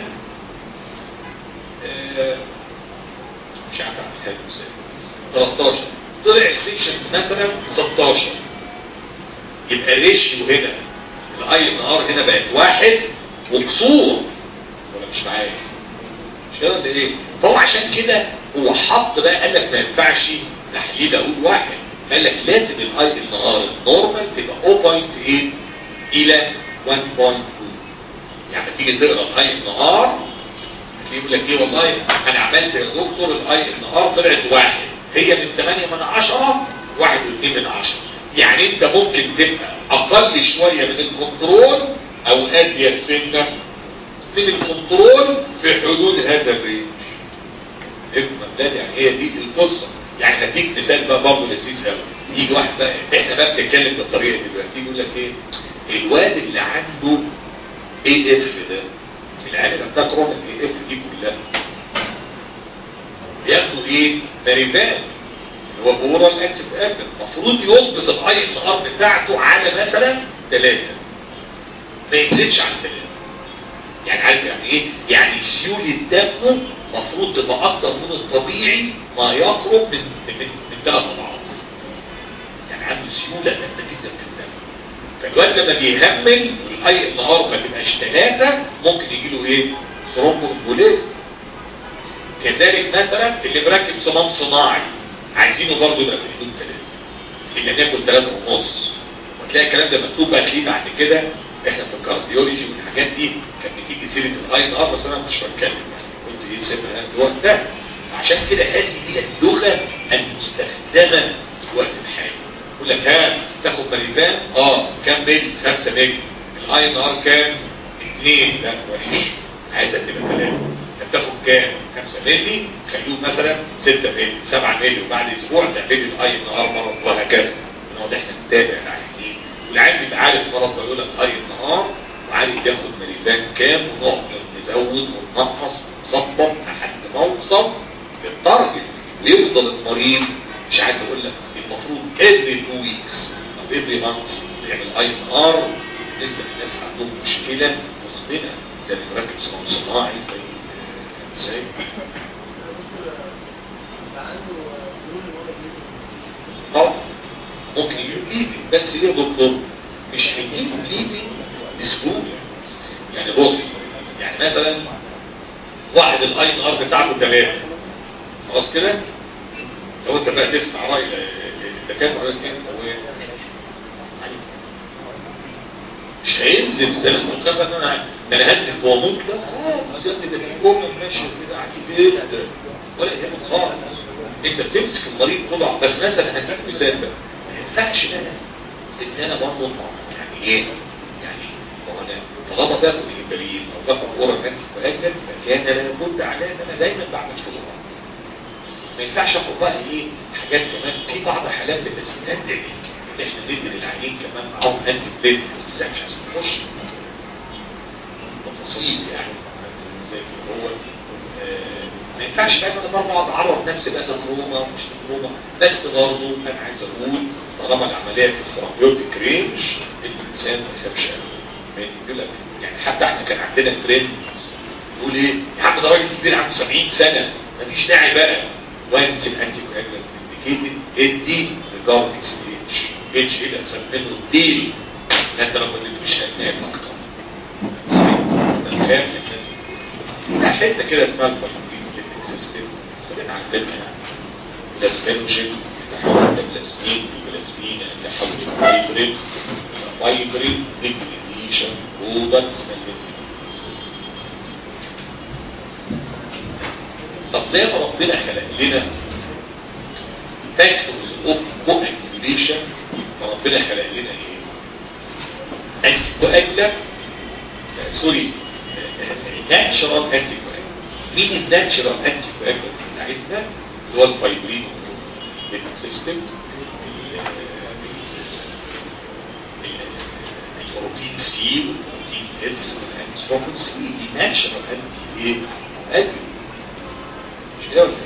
آه مش عارف اعمل حاجه ازاي 13 طلع الفيشن مثلا 16 يبقى الريشيو هنا الاي ان ار هنا بقت واحد وكسور ولا مش معايا مش كده ولا ايه فهو عشان كده هو حط بقى قال لك ما ينفعش تحليل اقول واحد قال لك لازم الاي ان ار النورمال تبقى 0.8 الى 1.2 يعني تيجي تقرا الاي ان ار يقول لك ايه والله انا عملت يا دكتور الاي ان ار طلعت واحد هي من 8 من 10 1 و2 من 10 يعني انت ممكن تبقى اقل شويه من الكنترول او ازيد سنه من الكنترول في حدود هذا الرينج افهم يعني هي دي القصه يعني هديك مثال بقى برضه لذيذ قوي يجي واحد بقى احنا بقى بنتكلم بالطريقه دي دلوقتي يقول لك ايه الواد اللي عنده اي اف ده العيال اللي بتاع كورونا الاي اف دي كلها بياخدوا ايه ماريبان اللي هو اورال اكتف ابل المفروض يظبط الاي ان ار بتاعته على مثلا ثلاثه ما يزيدش عن ثلاثه يعني عارف يعني ايه يعني سيولة دمه المفروض تبقى اكتر من الطبيعي ما يقرب من من من ثلاث اضعاف يعني عنده سيولة جامده جدا في الدم فالواد لما بيهمل والاي ان ار ما تبقاش ثلاثه ممكن يجي له ايه ثرومبو امبوليزم كذلك مثلا اللي مركب صمام صناعي عايزينه برضه يبقى في حدود ثلاثه اللي ناكل ثلاثه ونص وتلاقي الكلام ده مكتوب بقى تلاقيه بعد كده احنا في الكارديولوجي والحاجات دي كانت بتيجي سيره الاي ان ار بس انا مش بتكلم يعني قلت ايه سيبها في الوقت ده عشان كده هذه هي اللغه المستخدمه في الوقت الحالي يقول لك ها تاخد مريبان اه كام ملي 5 ملي الاي ان ار كام 2 لا وحش عايزه تبقى 3 بتاخد كام 5 ملي خلوه مثلا 6 ملي 7 ملي وبعد اسبوع تعملي الاي ان ار مره وهكذا نقعد احنا نتابع العيانين والعيال بيبقى عارف خلاص بيقول لك اي النهار وعارف ياخد مليفان كام ونقعد نزود وننقص ونظبط لحد ما اوصل للتارجت ويفضل المريض مش عايز اقول لك المفروض every two weeks او every month يعمل اي ان ار بالنسبه للناس عندهم مشكله مزمنه زي اللي مركب صناعي صناعي زي زي طبعا ممكن يجيب ليبي بس ليه دكتور مش هيجيب ليبي بسهوله يعني بص يعني مثلا واحد الاي ان ار بتاعته ثلاثه خلاص كده لو انت بقى تسمع راي الدكاتره يقول لك انت وين مش هينزل زي ما انت متخيل ان انا ده انا هنزل جوه مطلق اه بس يا ابني ده في جمله ماشيه كده عجيب جدا ولا يهمك خالص انت بتمسك المريض كله بس مثلا هديك مثال بقى ما ينفعش انا ان انا برضه يعني ايه يعني هو انا طالما باخد الهبرين او باخد اورال انتي كواجلنت فكان لابد عليا ان انا دايما بعمل فضلات ما ينفعش اخد بقى ايه حاجات كمان في بعض حالات بتستدعي ان احنا ندي للعينين كمان معاهم انتي بليت بس مش عايزين نخش تفاصيل يعني ازاي هو ما ينفعش دايما انا برضه اقعد اعرض نفسي بقى للتروما ومش للتروما بس برضه انا عايز اقول طالما العمليه في الثيرابيوتيك رينج الانسان ما يخافش يقول لك يعني حتى احنا كان عندنا ترند يقول ايه يا عم ده راجل كبير عنده 70 سنه مفيش داعي بقى وانس الانتي كواجولانت انديكيتد ادي ريجارد ستيج اتش ايه اللي اخذ منه الديل انت لو ما اديتوش هتنام اكتر خايف حته كده اسمها الباركوبين سيستم خلينا عندنا يعني بلاسمينوجين تحول البلاسمين البلاسمين اللي حول الفايبرين الفايبرين ديجريشن روبر اسمها طب زي ما ربنا خلق لنا فاكتورز اوف كو اكتيفيشن فربنا خلق لنا ايه؟ انتي كواجلة سوري ناتشرال انتي كواجلة مين الناتشرال انتي كواجلة بتاعتنا؟ اللي هو الفايبرين سيستم البروتين سي والبروتين اس والانتي سي دي ناتشرال انتي ايه؟ كواجلة مش كده ولا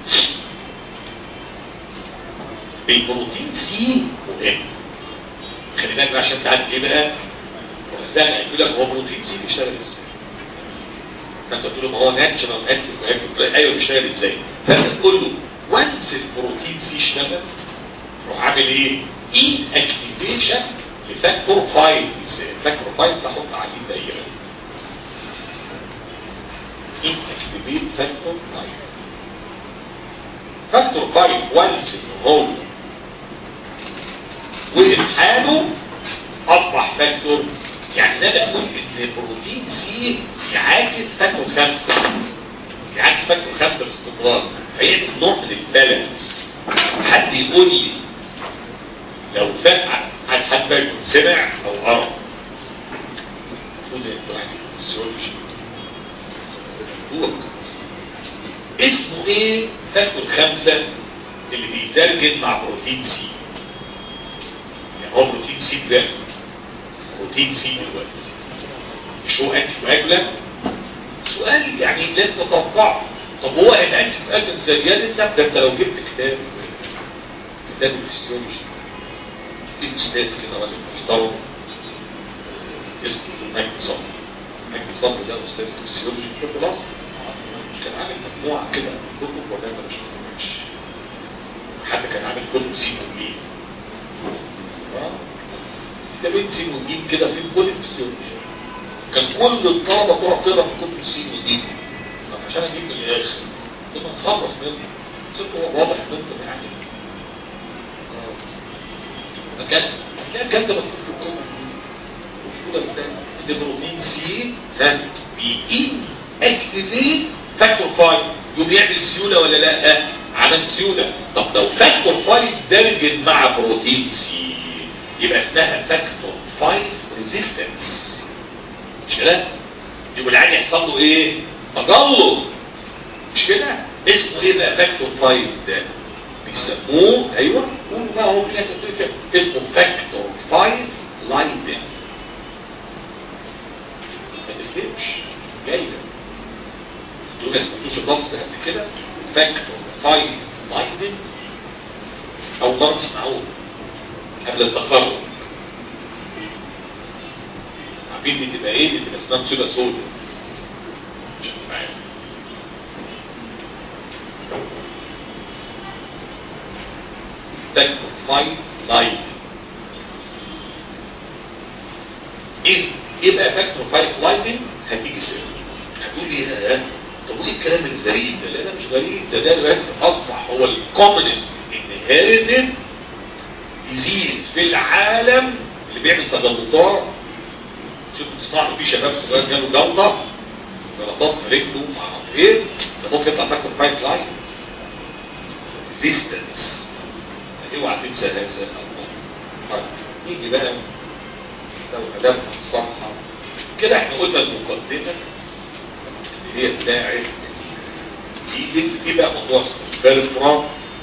ايه؟ البروتين سي مهم خلي بالك بقى عشان تعرف ايه بقى زي ما يقول لك هو بروتين سي بيشتغل ازاي فانت تقول له ما هو ناتشرال انتي ايوه بيشتغل ازاي فانت تقول له وانس البروتين سي اشتغل روح عامل ايه ان اكتيفيشن لفاكتور 5 فاكتور 5 تحط عليه دايره ان اكتيفيت فاكتور 5 فاكتور 5 وانس ان هو وإلحاده أصبح فاكتور يعني ده بقول إن البروتين سي يعاكس فاكتور خمسة يعاكس فاكتور خمسة باستمرار فيعمل نوع من البالانس حد يقول لي لو فاق عايز حد يكون سمع أو قرأ المفروض يعني السيولوجي هو اسمه ايه فاكتور خمسة اللي بيزرجن مع بروتين سي هو بروتين سي دلوقتي بروتين سي دلوقتي مش هو انتي كواجولا سؤال يعني لازم تتوقعه طب هو الانتي كواجولا زيادة ده ده انت لو جبت كتاب كتاب الفسيولوجي في استاذ كده راجل محترم اسمه مجدي صبري مجدي صبري ده استاذ الفسيولوجي في طب مصر مش كان عامل مجموعه كده كتب ولا انا مش مش حتى كان عامل كتب سي وبي ده بين سين وجيم كده في كل الفسيولوجي كان كل الطلبه تقعد تقرا في كتب سين وجيم عشان اجيب من الاخر كنا نخلص منه صرت هو واضح منه يعني فكان كان كان ده مكتوب في الكتب مكتوبه ازاي ان بروتين سي ها بي اكتيفيت فاكتور 5 يقوم يعمل سيوله ولا لا عمل سيوله طب لو فاكتور 5 زرجن مع بروتين سي يبقى اسمها فاكتور 5 ريزيستنس مش كده يبقى العين يحصل له ايه تجلط مش كده اسمه ايه بقى فاكتور 5 ده بيسموه ايوه قولوا بقى هو في ناس بتقول كده اسمه فاكتور 5 لايدن ما تكتبش جاية دول ما سمعتوش اللفظ ده قبل كده فاكتور فايف لايدن او مرة تسمعوه قبل التخرج عارفين دي تبقى ايه دي تبقى اسمها مصيبة سوداء مش عارف تكتب فايف لايدن ايه ايه بقى فاكتور فايف لايدن هتيجي سنة هتقول لي يا طب وايه الكلام الغريب ده لا ده مش غريب ده ده دلوقتي اصبح هو الكومنست انهيرتد ديزيز في العالم اللي بيعمل تجلطات شوفوا تسمعوا في شباب صغير جاله جلطه جلطات في رجله ما اعرف ايه ده ممكن يطلع فاكتور فايف لاين ريزيستنس اوعى تنسى هذا الامر طيب نيجي بقى لو هدفنا الصفحه كده احنا قلنا المقدمه اللي هي بتاعت دي دي بقى موضوع اسمه بيرفرا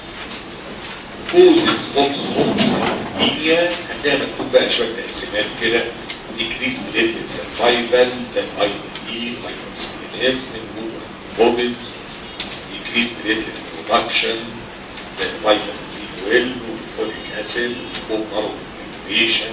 كوزز اوف سروميا هتلاقي مكتوب بقى شويه تقسيمات كده decrease platelet survival زي الاي بي هايبرسكلينيز من بوبز decrease platelet production زي الفيتامين بي 12 والفوليك اسيد والبومر والانفليشن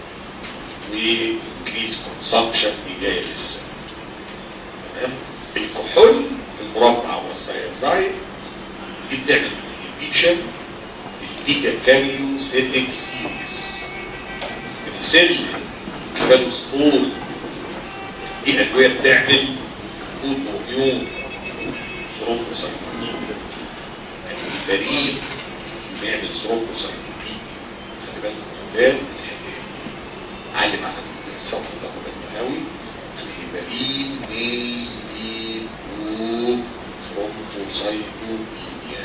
وانكريز كونسامشن دي جايه لسه تمام الكحول المربع والسيازايد دي بتعمل انهبيشن البيتا كاريو سيتك سيريس السيل كالوسبول دي ادويه بتعمل فود وميون ثرومبوسايتومين البريد بيعمل ثرومبوسايتومين خلي بالك من الولاد علم على الصف ده مهم قوي الهبارين ميليو ثرومبوسايتومينيا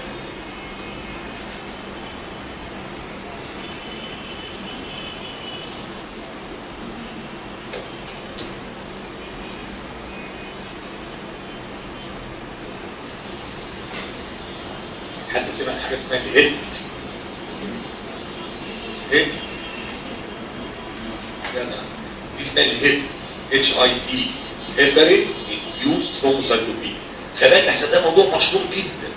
حد سمع حاجه اسمها الهيد هيد دي اسمها الهيد اتش اي تي هيبرين انديوس ثرومبوسايتوبين خلي احسن ده موضوع مشهور جدا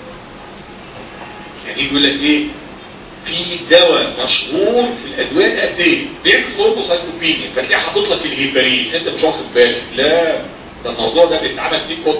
يعني يقول لك ايه في دواء مشهور في الادويه قد ايه بيعمل ثرومبوسايتوبين فتلاقيه حاطط لك الهيبرين انت مش واخد بالك لا ده الموضوع ده بيتعمل فيه كتب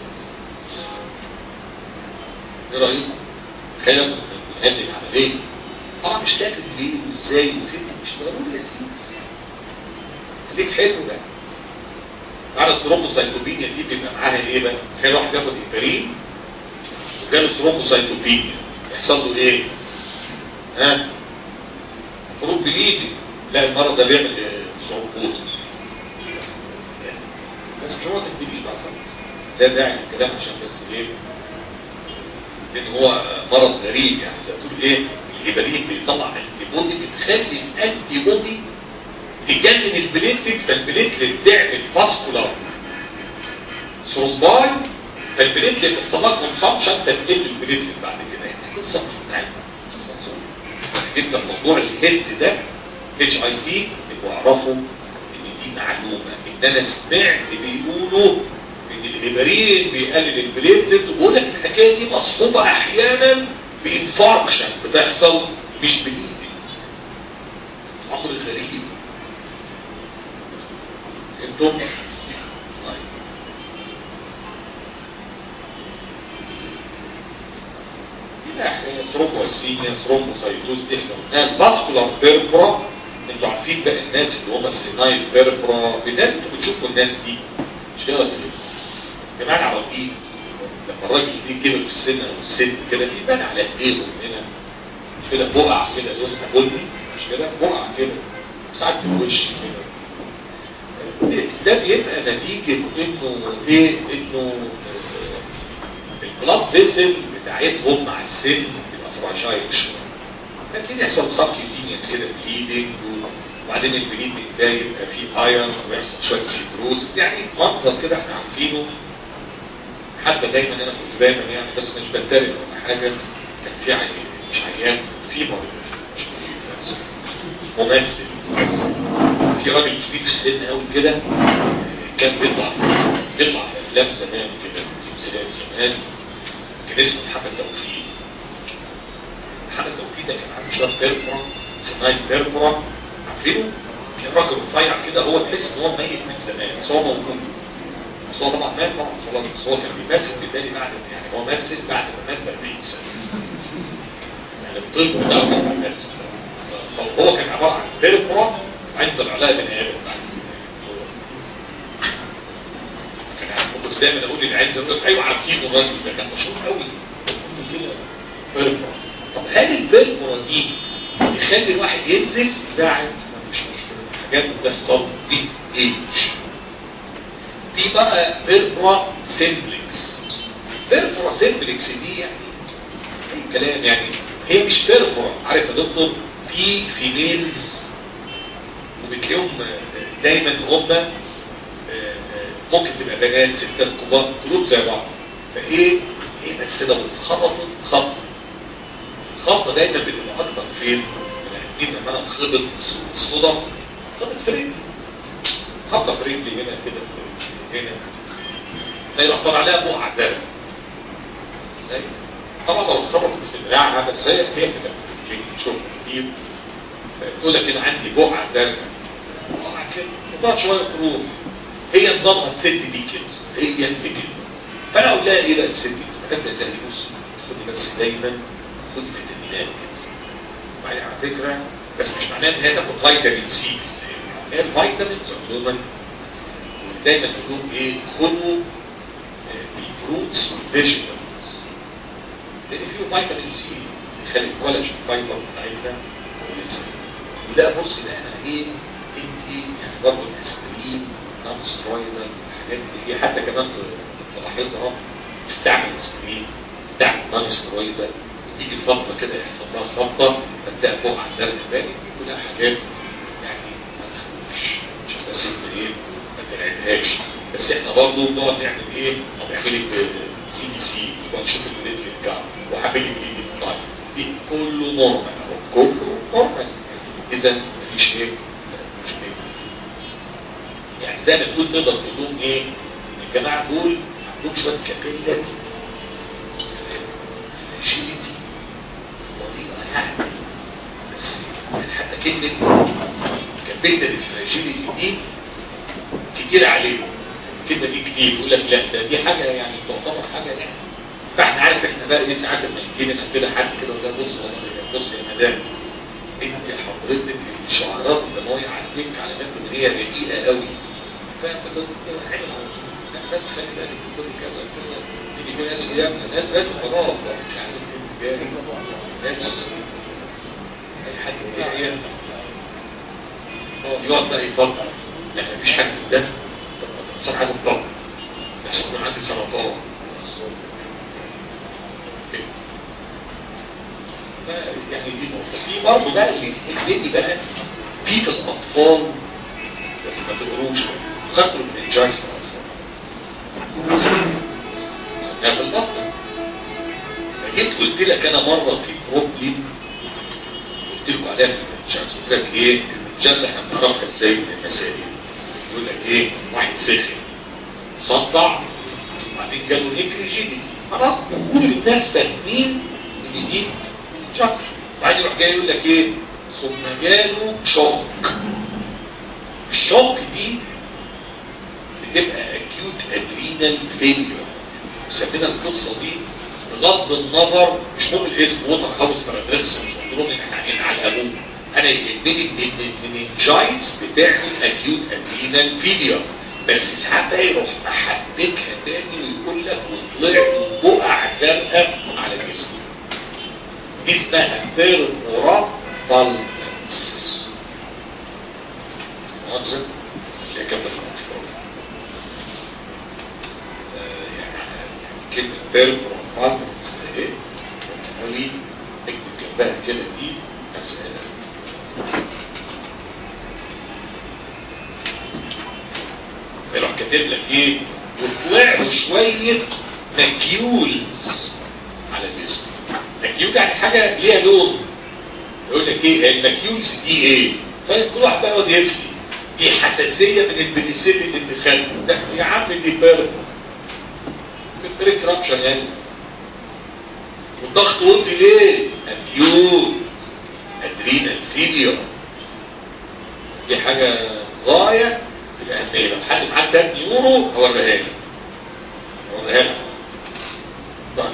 ايه رايكم تخيل هذه العمليه طبعا مش لازم ليه وازاي وفين مش ضروري يا سيدي خليك حلو ده على الثرومبوسايتوبينيا دي بيبقى معاها ايه بقى تخيل واحد ياخد هيبرين وجاله ثرومبوسايتوبينيا يحصل له ايه ها خروج بالايدي لا المرض ده بيعمل ثرومبوز بس مش هو تكتبيه بقى خلاص ده داعي الكلام عشان بس ايه لان هو مرض غريب يعني زي تقول ايه الهبارين بيطلع انتي بودي بتخلي الانتي بودي تجنن البليتلت فالبليتلت تعمل فاسكولار ثرومباي فالبليتلت بيحصل لها كونسامشن فتقل البليتلت بعد كده يعني قصه مش بتاعتنا قصه جدا موضوع الهيد ده اتش اي تي يبقوا اعرفوا ان دي معلومه ان انا سمعت بيقولوا ان الهبارين بيقلل البليتلت وبقول لك الحكايه دي مصحوبه احيانا بانفاركشن بتحصل مش بالايد امر غريب انتم طيب ثرومبوسينيا ثرومبوسايتوز دي احنا قلناها الفاسكولار بيربرا انتوا عارفين بقى الناس اللي هم السينايل بيربرا بدل انتوا بتشوفوا الناس دي مش كده ولا ايه؟ كمان عواجيز لما الراجل دي كبر في السن او الست كده بيبان على ايديهم هنا مش كده بقع كده لونها بني مش كده بقع كده ساعات في الوش كده ده بيبقى نتيجة انه ايه انه البلاد فيسل بتاعتهم مع السن بتبقى فراجايل شويه لكن يحصل سبكيوتينيوس كده بليدنج وبعدين البليدنج ده يبقى فيه ايرون ويحصل شويه سيبروزس يعني منظر كده احنا عارفينه حتى دايما انا كنت دايما يعني بس مش بتريق ولا حاجه كان في عيان مش عيان في مريض مش ممثل في راجل كبير في السن قوي كده كان بيطلع بيطلع في افلام زمان كده في مسلسلات زمان كان اسمه محمد توفيق محمد توفيق ده كان عنده شويه بيربرا سمايل بيربرا عارفينه؟ كان راجل رفيع كده هو تحس ان هو ميت من زمان بس هو موجود بس هو طبعا مات طبعا خلاص بس هو كان بيمثل بالتالي بعد يعني هو مثل بعد ما مات ب 40 سنه يعني الطب بتاعه كان بيمثل فهو كان عباره عن بيربرا وبعدين طلع لها بني ادم بعد كان كنت دايما اقول للعيال زي يقول لك ايوه عارفين الراجل ده كان مشهور قوي كده بيربرا طب هل البيربرا دي يخلي الواحد ينزل بعد مش مشكله حاجات بتحصل بيس ايج في بقى بيربرا سيمبلكس بيربرا سيمبلكس دي يعني اي كلام يعني هي مش بيربرا عارف يا دكتور في فيميلز وبتلاقيهم دايما هم ممكن تبقى بنات ستات كبار قلوب زي بعض فايه ايه بس لو اتخبطت خبطه الخبطه دايما بتبقى اكتر فين؟ يعني لما انا اتخبط صدف خبط في رجلي خبطه في رجلي هنا كده هنا فيروح طالع عليها بقعه زرقاء ازاي؟ طبعا لو اتخبطت في دراعها بس هي هي كده شوف كتير تقول لك كده عندي بقعه زرقاء بقعه كده وبعد شويه تروح هي نظامها الست دي كده هي انت كده فانا اقول لها ايه بقى الست دي؟ ابدا ده بص خدي بس دايما خدي فيتامينات كده وبعدين على فكره بس مش معناه ان هي تاخد فيتامين سي بس هي الفيتامينز عموما دايما تقول ايه خدوا الفروتس والفيجيتابلز لان فيه فيتامين سي يخلي الكولاجين فايبر بتاعتنا كويسه وده بص ده انا ايه انت يعني برضه الاسبرين نون سترويدال الحاجات دي حتى كمان تلاحظها تستعمل اسبرين تستعمل نون سترويدال تيجي فتره كده يحصل لها خبطه فتلاقي بقعه زرقاء بالي دي كلها حاجات يعني ما تخوفش عشان بس انت ايه ما تلعبهاش بس احنا برضه بنقعد نعمل ايه؟ نعمل سي بي سي ونشوف البليتلت كارد وحبيب الايد الطايب دي كله نورمال اهو كله نورمال اذا مفيش ايه؟ مشكله يعني زي ما تقول تقدر تقول لهم ايه؟ الجماعه دول عندهم شويه كابيلا فلاجيلتي طريقه يعني بس يعني حتى كلمه كابيلا الفلاجيلتي دي كتير عليهم كده دي كتير يقول لك لا ده دي حاجه يعني تعتبر حاجه يعني فاحنا عارف احنا بقى ايه ساعات لما يجي لنا كده حد كده ولا بص ولا بص يا مدام انت حضرتك الشعارات الدمويه عليك علامات ان هي دقيقه قوي فبتقول حاجه لا بس خلي بالك بتقول كذا كذا يجي في ناس يا ابني ناس بقت خلاص بقى مش عارف ايه ناس اي حد هي يقعد بقى يفكر لا مفيش حاجه في الدم طب صار عايز الضغط يحصل يكون عندي سرطان يعني دي نقطة في برضه بقى اللي اللي بقى في في الأطفال بس ما تقروش خدوا من الجايز في الأطفال خدناها في البطن فجيت قلت لك أنا مرة في بروبلم قلت لكم عليها في الجايز قلت لك إيه الجايز احنا بنعرفها ازاي من المسائل يقول لك ايه واحد سخن صدع وبعدين جاله نيكريجيني خلاص كل الناس فاهمين ان دي شك بعدين يروح جاي يقول لك ايه ثم جاله شوك الشوك دي بتبقى اكيوت ادرينال فيلير سمينا القصه دي بغض النظر مش مهم الاسم ووتر هاوس بارادريكس مش مهم ان احنا نعلقوه انا يهمني ان المننجايتس بتعمل اكيوت ادرينال فيلير بس ساعات بقى يروح محبكها تاني ويقول لك وطلعت بقع زرقاء على جسمي دي اسمها بيربورا فالنس مؤاخذة هي كاملة في الأطفال يعني كلمة بيربورا فالنس اهي حوالي اكتب جنبها كده دي مسألة يروح كاتب لك ايه وطلع له شويه نكيولز على الجسم نكيول يعني حاجه ليها لون يقول لك ايه النكيولز دي ايه فكل واحد بقى يقعد يفتي دي حساسيه من البنسلين اللي خده ده يا عم دي بيرد بريك رابشر يعني والضغط وطي ليه؟ اكيوت ادرينال فيلير دي حاجه غايه في الاهميه لو حد معاه ده يورو هوريها لك هوريها لك طيب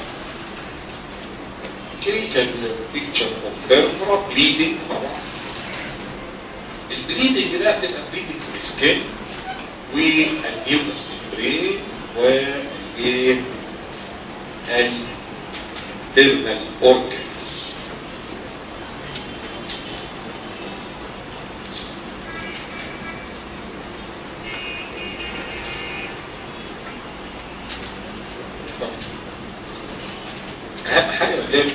كلينيكال بيكتشر اوف بيرمرا بليدنج طبعا البليدنج ده بتبقى بليدنج في السكين والنيوكس برين والايه الديرمال اوركنز اهم حاجه قدامك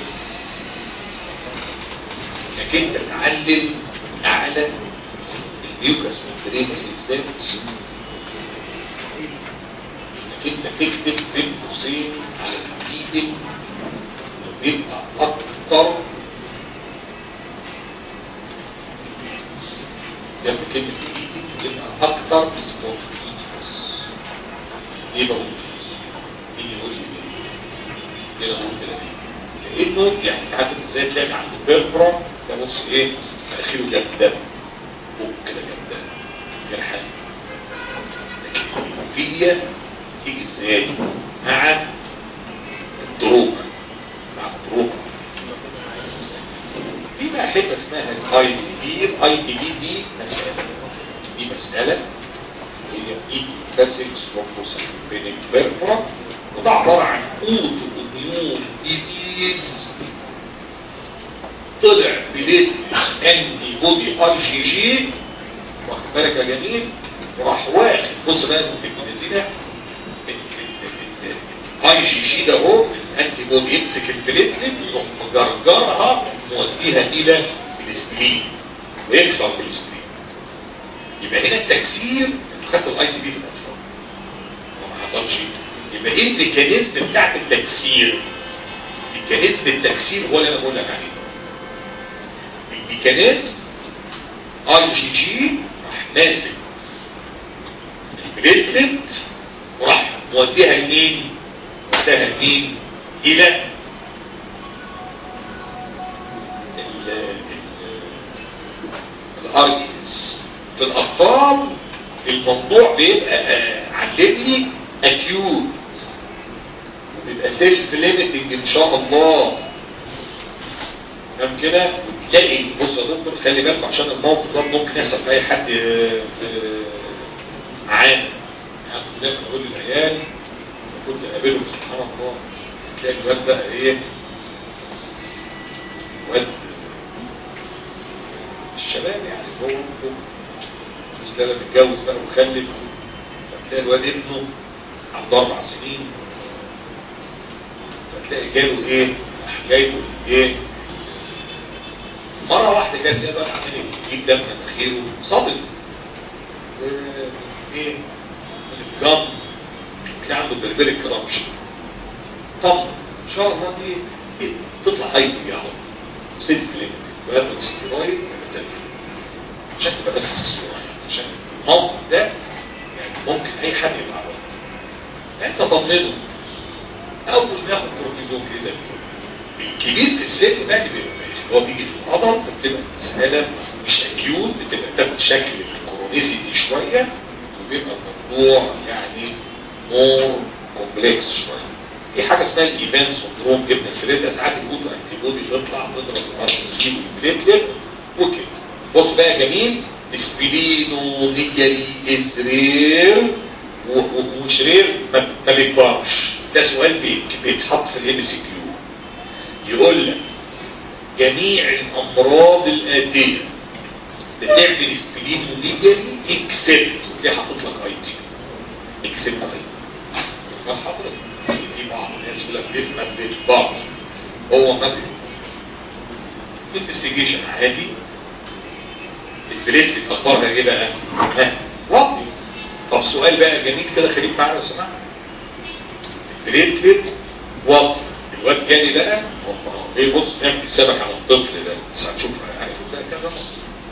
انك انت تعلم اعلى الميوكس ممبرين ازاي انك انت تكتب بين قوسين على الايد ويبقى اكتر جنب كلمة ايدك يبقى اكتر سبوت ايدكس ايه بقول ايه يقول لي كده اقول كده لانه يعني عارف ازاي تلاقي عند البربرة ده بص ايه مناخيره جاب دم فوق كده جاب دم جرحان الفيليا تيجي ازاي مع الدروب مع الدروب في بقى حته اسمها الاي دي بي الاي دي بي دي مساله دي مساله هي ايدي باسكس بروبوسال بين البربرة وده عبارة عن اوتو اميون ديزيز طلع بليت انتي بودي اي جي جي واخد بالك يا جميل وراح واخد بص بقى في الجنازينة اي جي جي ده هو الانتي بودي يمسك البليتلت يروح مجرجرها موديها الى الاسبلين ويكسر بالاسبلين يبقى هنا التكسير خدت الاي دي بي في الاطفال ما حصلش يبقى ايه الميكانيزم بتاعت التكسير ميكانيزم التكسير هو اللي انا بقول لك عليه الميكانيزم اي جي جي راح ماسك البليتلت وراح موديها لمين وداها لمين الى الارجنس في الاطفال الموضوع بيبقى علمني اكيوت وبيبقى سيلف ليميتنج ان شاء الله تمام كده وتلاقي بص يا دكتور خلي بالك عشان الموقف ده ممكن يحصل في اي حد في عام يعني دايما اقول للعيال كنت اقابلهم سبحان الله تلاقي الواد بقى ايه واد الشباب يعني هو مش ده متجوز بقى وخلف فتلاقي الواد ابنه عنده اربع سنين فتلاقي جاله ايه جايبه ايه مرة واحدة جات لي بقى عمال يجيب دم من مناخيره صدق ايه من الجم تلاقي عنده بربري كرامش طب ان شاء الله دي إيه؟ تطلع اي دي اهو سيلف ليميتد وياخد ستيرويد زي عشان تبقى بس الصورة عشان الموقف ده يعني ممكن اي حد يبقى عوض انت طمنه اول ما ياخد كورتيزون كده زي الكبير في السن بقى اللي بيبقى هو بيجي في العضل بتبقى مسألة مش اكيوت بتبقى تاخد شكل الكورونيزي دي شوية وبيبقى الموضوع يعني مور كومبلكس شوية في حاجة اسمها الايفان سندروم جبنا سيرتها ساعات الجوتو انتي بودي تطلع تضرب الار سي والبليتلت وكده بص بقى يا جميل سبلينو نيجري ازرير ومش رير ما بيكبرش ده سؤال بيتحط في الام سي كيو يقول لك جميع الامراض الاتيه بتعمل سبلينو نيجري اكسبت وتلاقي حاطط لك اي تي اكسبت اي تي ما حضرتك في بعض الناس يقول لك ليه ما بيكبرش هو ما بيكبرش انفستيجيشن عادي البليتلت اخبارها ايه بقى ها واطي طب سؤال بقى جميل كده خليك معايا لو سمحت البليتلت واطي الواد جالي بقى ايه بص نعمل حسابك على الطفل ده بس هتشوف هتشوف ده كذا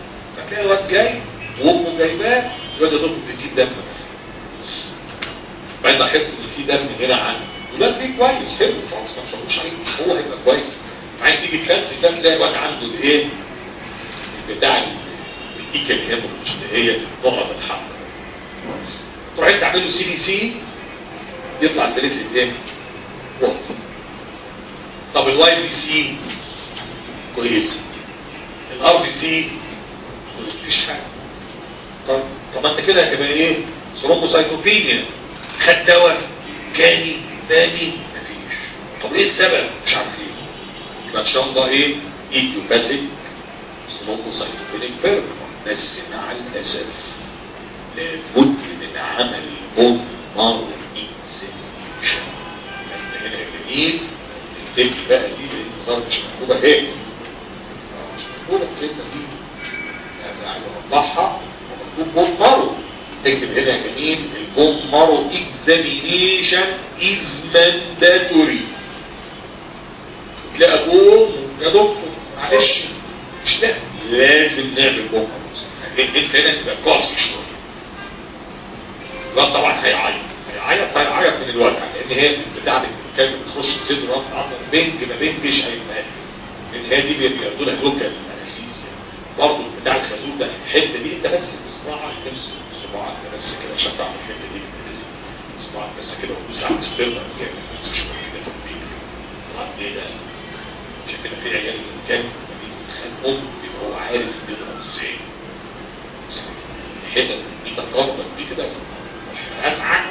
هتلاقي الواد جاي وامه جايباه الواد يا دكتور بيجيب دم بعدين لاحظت ان في دم هنا عنده وده فيه كويس حلو خلاص ما تشوفوش عليه مش هو هيبقى كويس عايز تيجي تفتش ده تلاقي الواد عنده الايه بتاع التيكه الهيموريدج اللي هي النقط الحمراء تروح انت تعمل له سي بي سي يطلع البليتلت ايه؟ واطي طب الواي بي سي كويس الار بي سي مفيش حاجه طب طب انت كده هتبقى ايه؟ ثرومبوسايتوبينيا خد دواء كاني تاني مفيش طب ايه السبب؟ مش عارفين يبقى ان شاء الله ايه؟ ايديوباثيك ثرومبوسايتوبينيك بيرم بس مع الاسف لابد من عمل بون مارو اكسليشن انت هنا جميل تكتب بقى دي لان مش مكتوبه اهي مش مكتوبه الكلمه دي يعني عايز اوضحها مكتوب بون مارو تكتب هنا جميل البون مارو اكزامينيشن از مانداتوري تلاقي بوم يا دكتور معلش مش ده لازم نعمل بون مارو انت هنا تبقى قاسي شويه لا طبعا هيعيط هيعيط هيعيط من الوجع لان هي بتاع كانت بتخش في صدره عضله بنج ما بنجش هيبقى لان هي دي بياخدوا لها لوكال انستيزيا برضه بتاع الخازوق ده الحته دي انت بس بصباعك تمسك صباعك بس كده عشان تعرف الحته دي صباعك بس كده وتدوس على الستيرنر كده بس شويه كده في البيت وبعدين عشان كده في عيال كان بيتخانقوا بيبقى هو عارف بيضرب ازاي الحته دي تقرب دي كده أسعى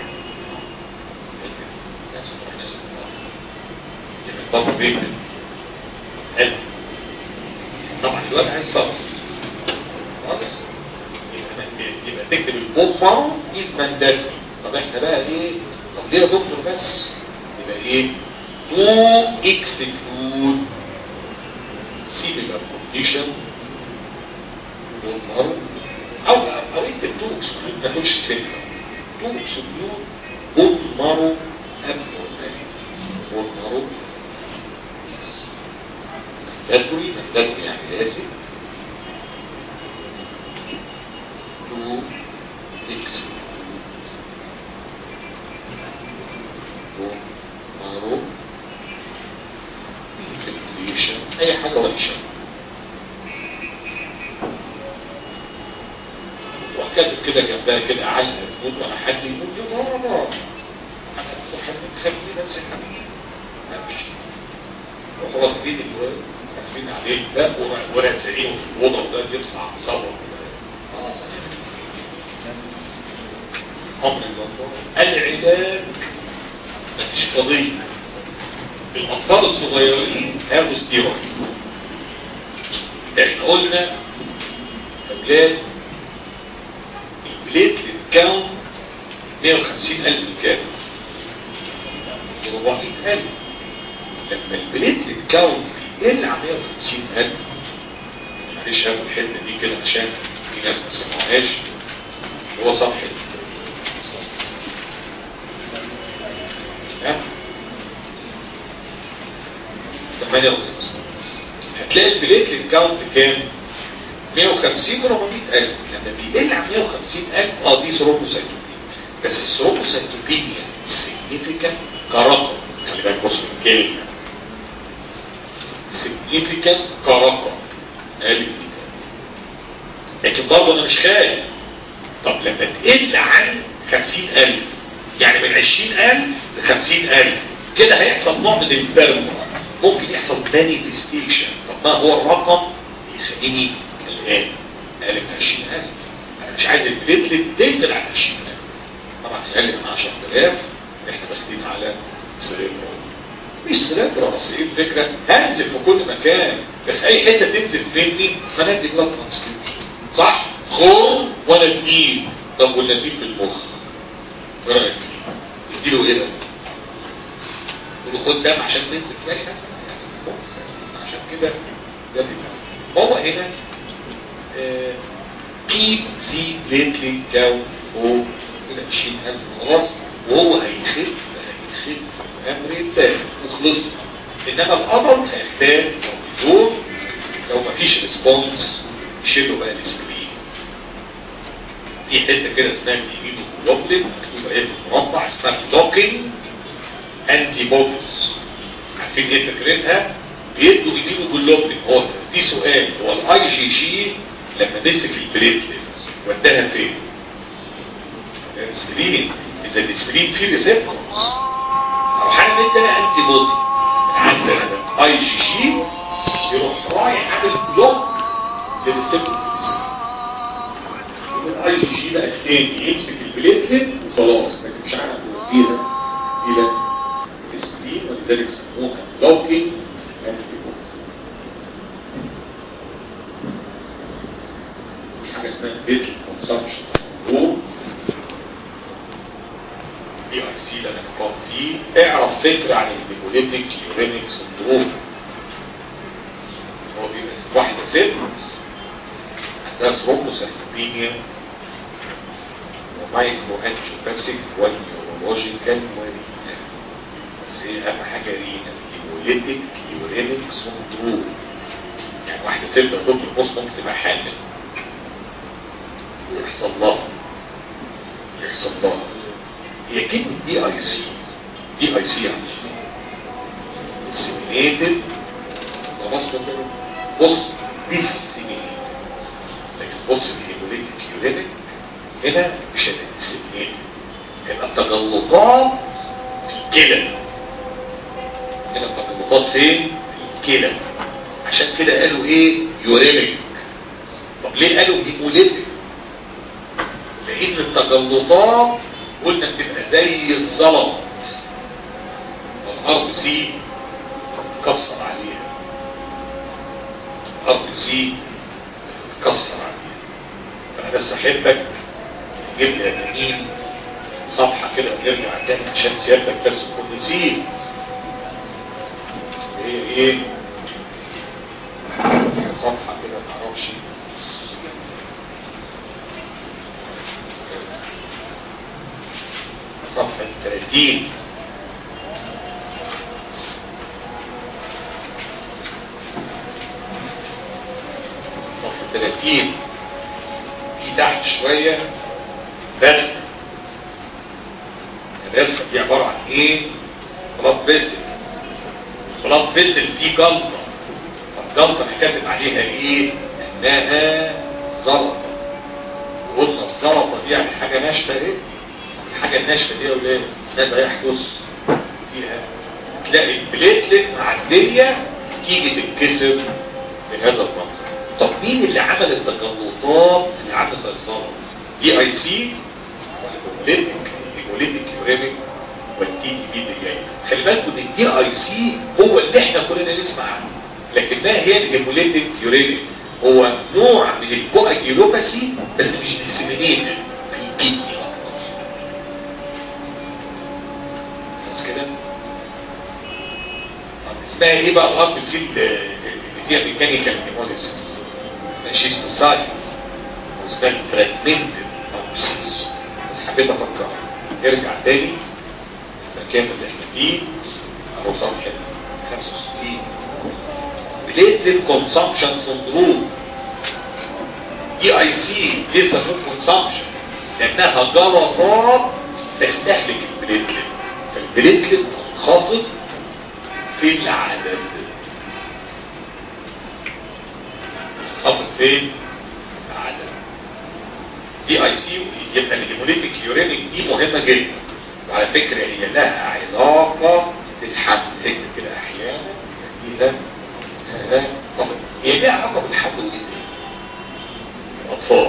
يبقى الضغط بيكمل حلو طبعا الواد عايز صبر خلاص يبقى تكتب البومر از مانداتوري طب احنا بقى ايه طب ليه يا دكتور بس يبقى ايه تو اكسكلود سيميلار كونديشن بومر او او انت تو اكسكلود ما تقولش سيميلار تو اكسكلود بومر abnormality بومر مانداتوري مانداتوري يعني لازم to exclude معروف infiltration اي حاجة وحشة وكاتب كده جنبها كده علق الموت ولا حد يقول يا بابا حد تخلي بس حبيبي امشي وهو واخدين الواد عارفين عليه ده ورق زعيم في الوضع ده يطلع صبر خلاص امر العلاج مفيش قضيه الاطفال الصغيرين هاخدوا ستيرويد احنا قلنا اولاد البليتلت كاونت 150 الف كام 400 الف لما البليتلت كاونت يقل عن 150 الف معلش هاخد الحته دي كده عشان في ناس ما سمعوهاش هو صفحه ثمانية وخمسين هتلاقي البليتلت كاونت كام 150 و 400 ألف لما بيقل عن 150 ألف اه دي ثرومبوسايتوبينيا بس الثرومبوسايتوبينيا سيجنيفيكانت كرقم خلي بالك بص من الكلمة سيجنيفيكانت كرقم قال لكن برضه انا مش خايف طب لما تقل عن 50000 يعني من 20000 ل 50000 كده هيحصل نوع من البرم ممكن يحصل مانيفستيشن طب ما هو الرقم يخليني الان قال لك 20000 انا مش عايز البليتلت تنزل على 20000 طبعا اقل من 10000 احنا داخلين على سريبرا مش سريبرا بس ايه الفكره هنزل في كل مكان بس اي حته تنزل مني فانا ادي بلاد ترانسفيوجن صح خور وانا اديه طب والنزيف في المخ ايه رايك تديله ايه ده تقول له خد دم عشان تنزل تاني مثلا يعني المخ عشان كده ده بيبقى هو هنا كيب زي بليتلي كاون فوق كده 20000 خلاص وهو هيخف هيخف امر الله وخلصنا انما القمر هيحتاج دور لو مفيش ريسبونس شيلوا بقى الاسبرين في حته كده اسمها اليمين جلوبلين مكتوبه ايه في المربع اسمها بلوكينج انتي بوديز عارفين ايه فكرتها بيدوا يمين جلوبلين هو في سؤال هو الاي جي جي لما مسك البليتلت وداها فين الاسبرين اذا الاسبرين فيه ريسبتورز اروح انا مدي انا انتي بودي عندنا ده اي جي جي يروح رايح عامل بلوك للريسبتورز الاي جي جي بقى تاني يمسك البليتلت وخلاص لكن مش عارف فيها الى الاسبرين ولذلك سموها بلوكينج انتي بودي حاجه اسمها بيتل كونسامشن هو دي اي سي اللي انا بقول فيه اعرف فكره عن الهيموليتيك يورينيك سندروم هو بيبقى واحده ست عندها ثرومبوسايتوبينيا ومايكرو انجيوباسيك والنيورولوجيكال ورينا بس هي اهم حاجه رينا هيموليتيك يورينيك سندروم يعني واحده ست دكتور بص ممكن تبقى حامل يحصل لها يحصل لها هي كلمة دي اي سي دي اي سي يعني disseminated بص بص disseminated لكن بص الهيموليتيك يورينيك هنا مش هتدسمينيتد هنا التجلطات في الكلى هنا التجلطات فين؟ في الكلى عشان كده قالوا ايه؟ يورينيك طب ليه قالوا هيموليتيك؟ لان التجلطات قلنا بتبقى زي الزلط والارض سي بتتكسر عليها الارض سي بتتكسر عليها فانا بس احبك تجيب لي يمين صفحه كده ونرجع تاني عشان سيادتك بس تكون نسيت هي ايه صفحه كده معرفش صفحة 30 صفحة 30 في تحت شوية رسم الرسمة دي عبارة عن ايه؟ خلاص بسل خلاص بسل دي جلطة فالجلطة اللي كاتب عليها ايه؟ انها زلطة قلنا الزلطة دي يعني حاجة ناشفة ايه؟ الحاجة الناشفة دي يا ولاد ماذا يحدث فيها تلاقي البليتلت معدية تيجي تتكسر بهذا المنظر طب مين اللي عمل التجلطات اللي عامله زي الزلط دي اي سي هيموليتيك هيموليتيك يوريميك والتي تي بي اللي جاي خلي بالكم ان الدي اي سي هو اللي احنا كلنا نسمع عنه لكن ما هي الهيموليتيك يوريميك هو نوع من الكواجيلوباسي بس مش ديسيمينيتد في الكدني خلاص كده اسمها ايه بقى الارض سيل اللي فيها ميكانيكال هيموليسيس اسمها شيستوسايت واسمها الفراجمنتد اوكسيس بس حبيت افكر ارجع تاني المكان اللي احنا فيه اهو صفحه 65 بليتلت كونسامشن سندروم دي اي سي ليه سموه كونسامشن لانها جلطات تستهلك البليتلت فالبليتلت تنخفض في العدد تنخفض فين العدد دي اي سي يبقى الهيموليتيك يورينيك دي مهمه جدا وعلى فكره هي لها علاقه بالحمل هيك كده احيانا اذا هذا طب هي لها علاقه بالحمل والاثنين الاطفال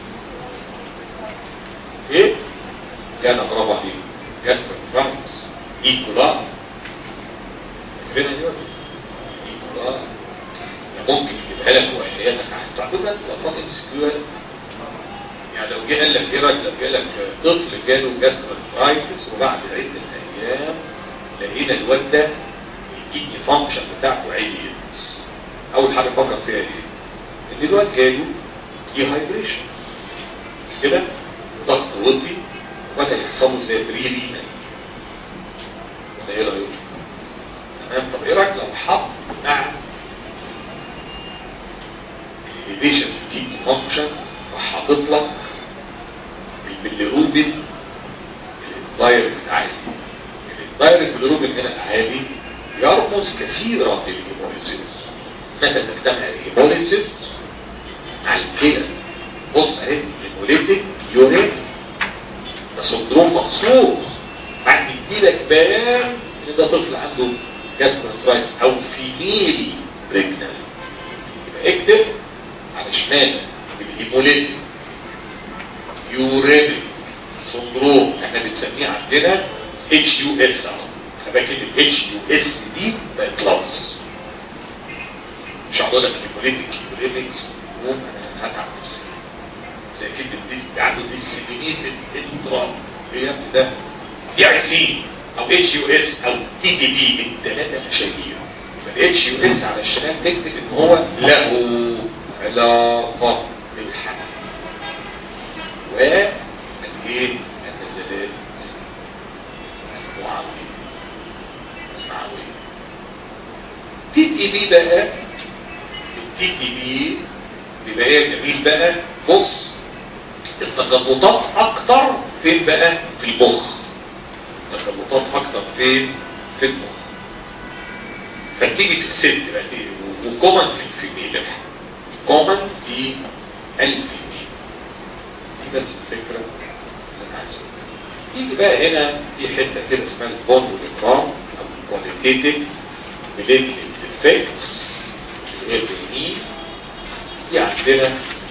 ايه كان برافو عليك جسم فرانكس ايكولا فين دي ايكولا ممكن يجيبها لك واحيانا تعتقد الاطفال انسكيور يعني لو جه قال لك ايه رايك لو جه لك طفل جاله جاسترنترايتس وبعد عده ايام لقينا الواد ده الكيدني فانكشن بتاعته عاليه اول حاجه فكر فيها ايه؟ ان الواد جاله ديهايدريشن مش كده؟ ضغط وطي وبدا يحصل له زي بريلينا ولا ايه رايك؟ تمام طب ايه رايك لو حط مع الانهبيشن في الكيدني فانكشن راح حاطط لك البليروبين الدايركت عالي الدايركت بالروبين هنا عالي يرمز كثيرا للهيموليسيس متى تجتمع الهيموليسيس مع الكلى بص اهي هيموليتيك يورين ده سندروم مخصوص بعد يديلك بيان ان ده طفل عنده جاسترنترايتس او فيميلي بريجنال يبقى اكتب على شمال الهيموليتيك يورينيك سندروم احنا بنسميه عندنا اتش يو اس خلي كلمه اتش يو اس دي بقت لفظ مش هقول لك هيموليتيك يورينيك سندروم انا هتعب نفسي زي كلمه دي عنده ديسيمينيتد انترا هي ده دي اي سي او اتش يو اس او تي تي بي الثلاثه مشاهير فالاتش يو اس على الشمال تكتب ان هو له علاقه بالحمل والايه النزلات المعاويه المعويه تي تي بي بقى التي تي بي بيبقى هي جميل بقى بص التجلطات اكتر فين بقى في المخ التجلطات اكتر فين في المخ فتيجي في الست بقى وكومن في الفيميل كومن في الفيميل دي بس الفكره اللي انا عايزها تيجي بقى هنا في حته كده اسمها البون والاكرام او الكواليتيتيف بليتلت افكتس اللي هي في دي عندنا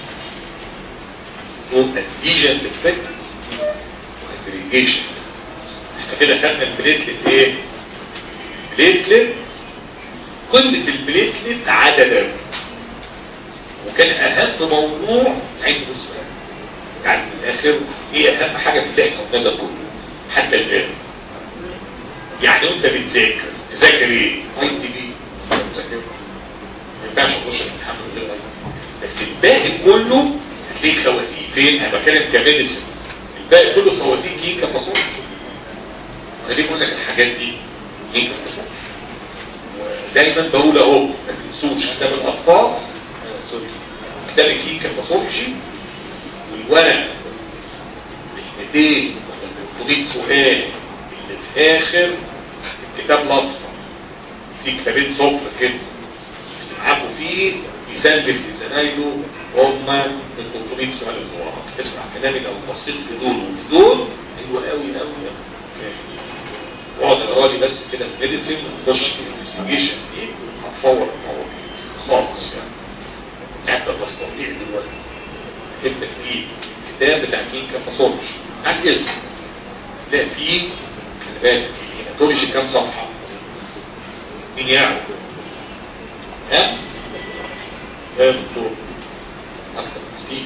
اديجن افكت واجريجيشن احنا كده خدنا البليتلت ايه بليتلت قله البليتلت عددا وكان اهم موضوع عند السؤال يعني في الاخر ايه اهم حاجه في اللي احنا قلنا ده كله حتى الان يعني وانت بتذاكر تذاكر ايه اي تي بي تذاكر ما ينفعش تخش الامتحان من غير اي بس الباقي كله هتلاقيه خوازيق فين انا بتكلم كميديسن الباقي كله خوازيق كيكا فاصوليا انا ليه بقول لك الحاجات دي كيكا فاصوليا ودايما بقول اهو ما تنسوش كتاب الاطفال سوري كتاب الكيكا فاصوليا والورق ال 200 ولا 300 سؤال اللي في اخر الكتاب الاصفر في كتابين صفر كده معاكم فيه يسلم لزمايله هم من 300 سؤال الزوار اسمع كلامي لو بصيت في دول وفي دول حلو قوي قوي واقعد اقرا لي بس كده الميديسن ونخش في الانفستيجيشن دي هتفور المواضيع خالص يعني حتى تستطيع دلوقتي انت تجيب كتاب بتاع كينكا فاصولش عن اسم تلاقي فيه خلي بالك الهيماتولوجي كام صفحه مين يعرف ها يا دكتور اكتر كتير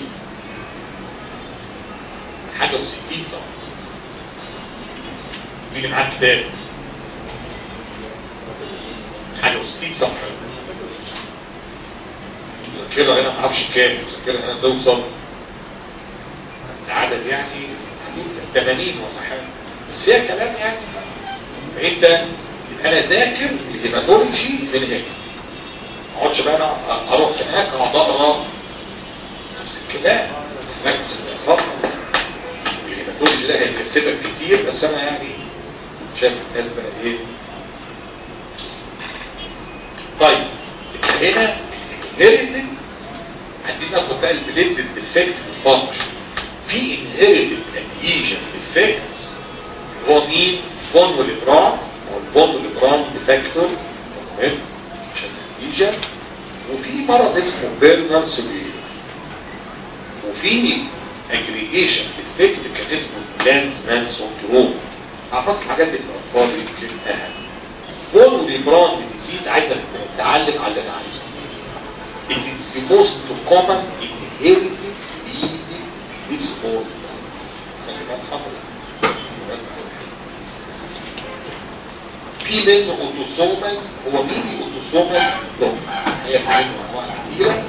حاجه و60 صفحه مين اللي معاه كتاب حاجه و60 صفحه مذكره هنا ما اعرفش كام مذكره هنا توصل العدد يعني 80 ولا حاجه بس هي كلام يعني فانت انا ذاكر الهيماتولوجي من هنا ما اقعدش بقى انا اروح هناك اقعد اقرا نفس الكلام نفس الخط الهيماتولوجي ده هيكسبك كتير بس انا يعني شايف الناس بقى ايه طيب هنا inherited عايزين ناخد بقى البليتد ديفكت في الفانكشن في inherited adhesion defect هو مين فون والابرام او الفون والابرام ديفكتور مهم عشان النتيجه وفي مرض اسمه بيرنر سبيل وفي اجريجيشن ديفكت كان اسمه لانزمان سندروم اعتقد الحاجات دي في الاطفال يمكن اهم فون والابرام ديزيز عايزك تتعلم على اللي انا عايزه It is the most common inherited bleeding disorder. في منه اوتوسومال هو مين الاوتوسومال دوم هي في منه انواع كتيره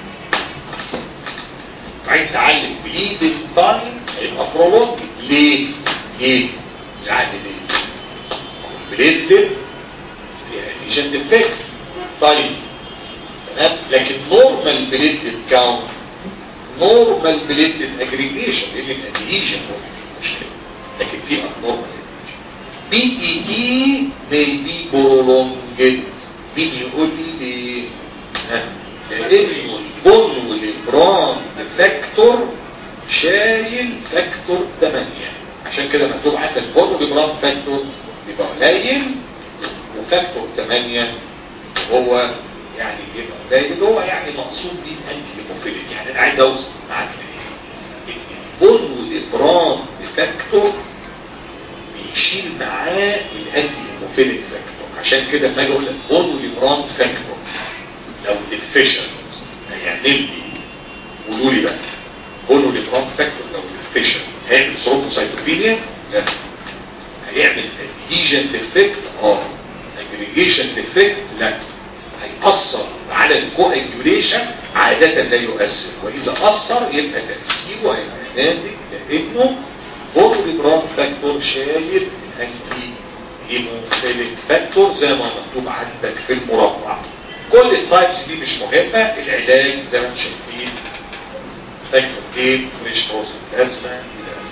عايز تعلم بليد تايم هيبقى برولونج ليه؟ ليه؟ يعني ليه؟ بليد فيها اديشن ديفكت طيب تمام لكن نورمال بليد كاونت نورمال بليتد اجريجيشن لان الادهيجن هو المشكله لكن في ابنورمال بي اي دي may be prolonged مين يقول لي ها لانه البون والبران فاكتور شايل فاكتور 8 عشان كده مكتوب عندك البون والبران فاكتور يبقى قليل وفاكتور 8 هو يعني يبقى قليل اللي هو يعني مقصود بيه انتي هيموفيليك يعني انا عايز اوصل معاك لايه البون والبران فاكتور بيشيل معاه الانتي هيموفيليك فاكتور عشان كده لما اجي اقول لك بونوليبران فاكتور لو ديفيشنت هيعمل لي قولوا لي بقى بونوليبران فاكتور لو ديفيشنت هيعمل ثرومبوسايتوبينيا لا هيعمل اديجن ديفكت اه اجريجيشن ديفكت لا هيأثر على الكواجيوليشن عادة لا يؤثر وإذا أثر يبقى تأثيره هيبقى ناتج لأنه بونوليبران فاكتور شايل الانتي هيموفيليك فاكتور زي ما مكتوب عندك في المربع كل التايبس دي مش مهمة العلاج زي ما انتم شايفين فاكتور ايه فريش بلازما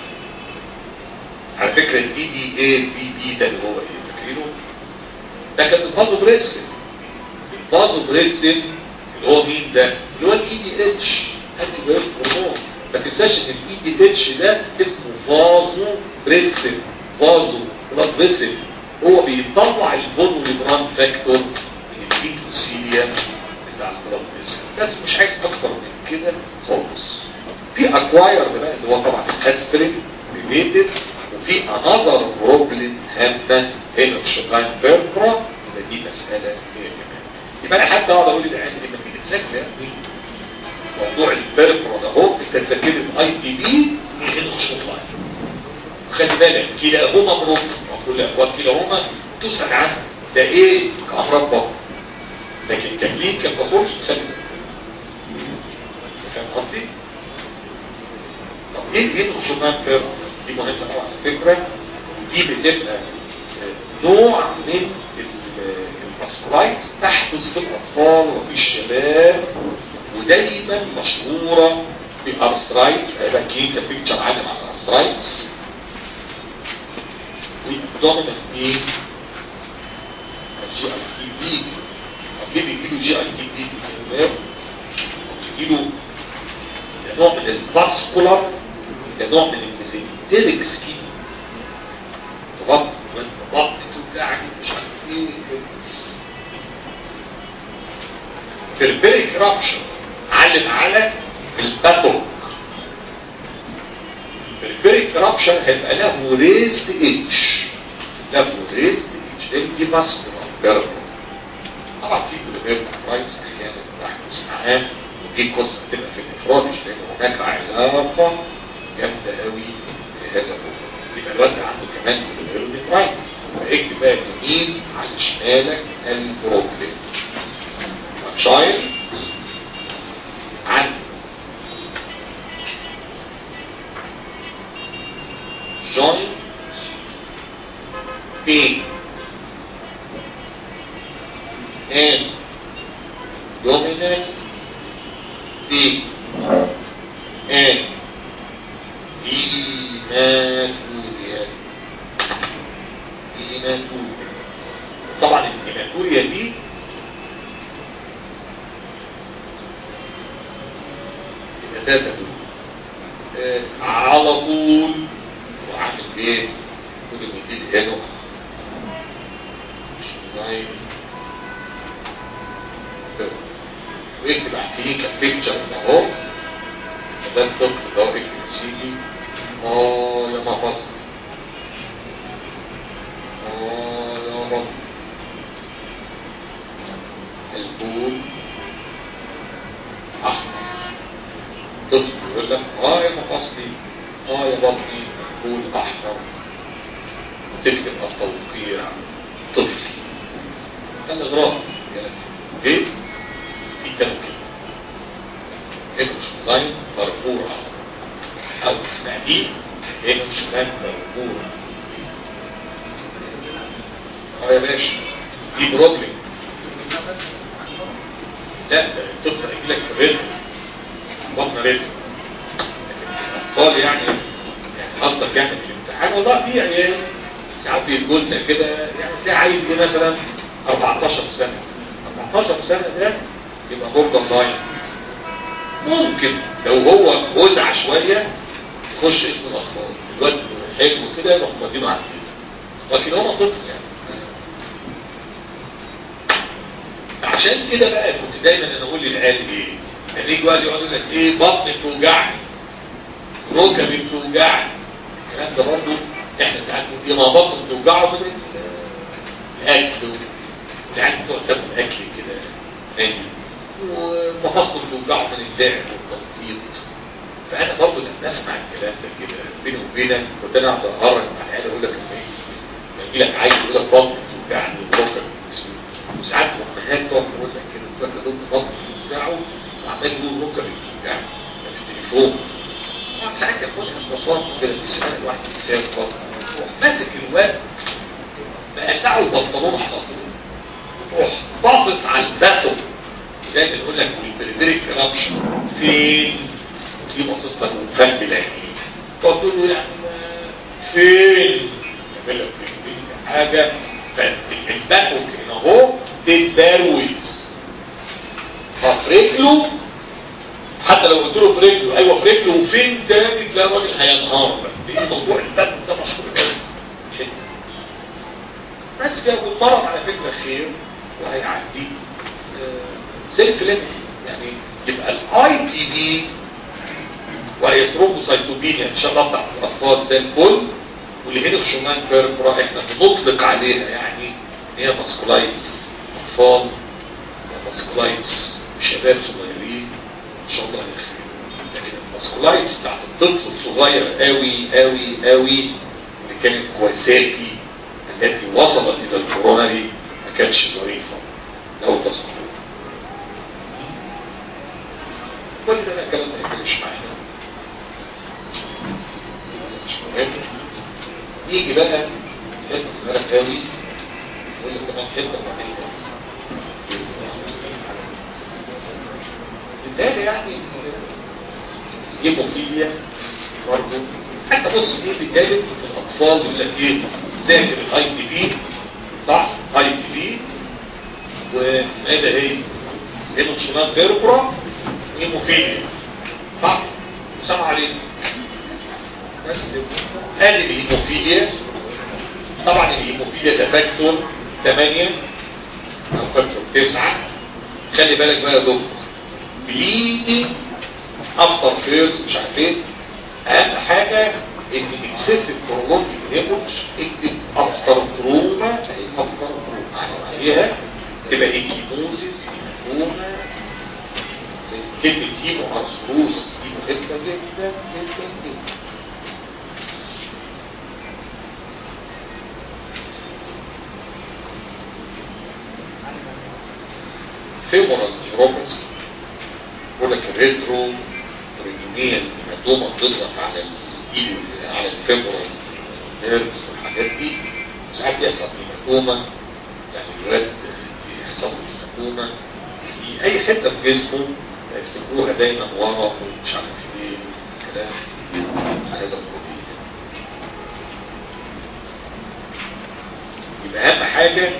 على فكرة الاي دي اي بي بي ده اللي هو ايه فاكرينه ده كان البازو بريسن البازو بريسن اللي هو مين ده اللي هو الاي دي اتش انتي بايوتيك هرمون ما تنساش ان الاي دي اتش ده اسمه فازو بريسن فازو بلاد فيسل هو بيطلع الفولوليبران فاكتور من البيتوسيليا بتاع البلاد فيسل بس مش عايز اكتر من كده خالص في اكواير بقى اللي هو طبعا الاسبرين ريليتد وفي انذر بروبلم هامه هنا الشوغان بيربرا يبقى دي مساله هي كمان يبقى انا حتى اقعد اقول للعيال لما تيجي تذاكر يا ابني موضوع البيربرا ده اهو انت تذاكر الاي تي بي هنا الشوغان خلي بالك كلاهما مروف كل اخوات كلاهما تسأل عنه ده ايه كأمراض بطن لكن كمين كالباثولوجي خلي بالك فاهم قصدي؟ طب ايه ايه الخصومات كيرف دي مهمة قوي على فكرة دي بتبقى نوع من الاسبرايت تحدث في الاطفال وفي الشباب ودايما مشهورة بالارسترايتس هيبقى كيكا بيكتشر عالم على الارسترايتس والدومينant ايه جي اي تي دي ليه بيجيله جي اي تي دي في الكلمات بيجيله ده نوع من الفاسكولار ده نوع من الميزنتريك سكين تغطي وانت بطن توجعك مش عارف ايه فيربيريك رابشن علم على الباثوك البريك رابشن هيبقى له ريزد اتش له ريزد اتش لان دي فاسكولار بيربر طبعا في كل رايتس احيانا بحث معاه ودي قصه بتبقى في الافراد مش لان هناك علاقه جامده قوي بهذا الموضوع يبقى الواد عنده كمان كل رايت فاكتب بقى يمين على شمالك البروبلم تشايلد عنده joint pain and dominant pain and hematuria hematuria طبعا الهيماتوريا دي الداتا آه على طول وعامل ايه كل المديد هنا مش نايم واكتب احكي كبيكتشر اهو ده الطفل ده اكتب سيدي اه يا مفصل اه يا بطن البول احمر طفل يقول لك اه يا مفصلي اه يا بطني بول احمر وتكتب التوقيع طفل ده الاغراض ايه في تنكيل مش لاين مرفوع او اسمها دي مش لاين مرفوع اه يا باشا دي بروبلم لا ده الطفل هيجيلك في الريتم بطن ريتم الاطفال يعني يعني قصدك يعني في الامتحان والله في عيال ساعات بيقول لنا كده يعني تلاقي عيل دي مثلا 14 سنه 14 سنه ده يبقى بوردر لاين ممكن لو هو وزع شويه يخش اسم الاطفال الواد حلو كده يروح مدينه على كده لكن هو طفل يعني عشان كده بقى كنت دايما انا اقول للعيال ايه يعني يجي واحد يقعد يقول لك ايه بطني بتوجعني ركبي بتوجعني الكلام ده برضه احنا ساعات بنقول ما بطني بتوجعه من الاكل يعني بتقعد تاكل اكل كده نادي ومفاصله بتوجعه من اللعب والتنطيط فانا برضه لما اسمع الكلام ده كده بيني وبينك كنت انا اقعد اهرج مع العيال اقول لك لما يجي لك عايز يقول لك بطني بتوجعني وركبي وساعات الامهات تقعد تقول لك كده تقول لك دول بطني بتوجعه وعمال يقول ركبي بتوجعني في التليفون ساعات ياخدها ببساطه كده تسال الواحد كتاب بطنه ماسك الواد مقطعه البنطلون على طول روح باصص على الباقه زي ما بنقول لك والبربريك رابشن فين دي باصص لك وفهم بلاقيه تقعد تقول له يعني فين يعمل لك حاجه فالباقه كده اهو تتبروز ففي رجله حتى لو قلت له في رجله ايوه في رجله وفين تاني تلاقي الراجل هينهار بقى ايه موضوع الباقه ده مشهور قوي بس كده والمرض على فكره خير وهيعدي سيلف ليمت يعني يبقى الاي تي بي وهي ثرومبوسايتوبينيا ان شاء الله بتاعت الاطفال زي الفل واللي هنا شومان بيربرا احنا بنطلق عليها يعني ان هي ماسكولايتس اطفال ماسكولايتس شباب صغيرين ان شاء الله خير لكن الماسكولايتس بتاعت الطفل الصغير قوي قوي قوي اللي كانت كواساكي التي وصلت الى الكوروناري ما كانتش ظريفه لو تصور كل ده الكلام ما يفرقش معانا مش مهم يجي بقى حته صغيره قوي يقول لك كمان حته بعدين بالتالي يعني هيموفيليا برضه حتى بص دي بالتالي في الاطفال يقول لك ايه ذاكر الاي تي بي صح اي تي بي واسمها ايه ده هي هيموشنال بيربرا هيموفيليا صح سامع عليك بس ادي الهيموفيليا طبعا الهيموفيليا ده فاكتور 8 او فاكتور 9 خلي بالك بقى يا دكتور بليدنج افتر فيرز مش عارف ايه اهم حاجه ان اكسسيف برولونجينج هيموج اكتب افتر تروما اهي افتر تروما عليها تبقى ايكيموزيس هيموما كلمة هيمو ارثروز دي مهمة جدا جدا جدا فيمورال نيوروباثي يقول لك الريترو ريجونيال هيماتوما بتضغط على الايد على الفيمورال نيرفز والحاجات دي ساعات بيحصل هيماتوما يعني الواد يحصل هيماتوما في اي حته في جسمه يفتكروها دايما ورا ومش عارف ايه كلام على هذا القبيل يبقى اهم حاجه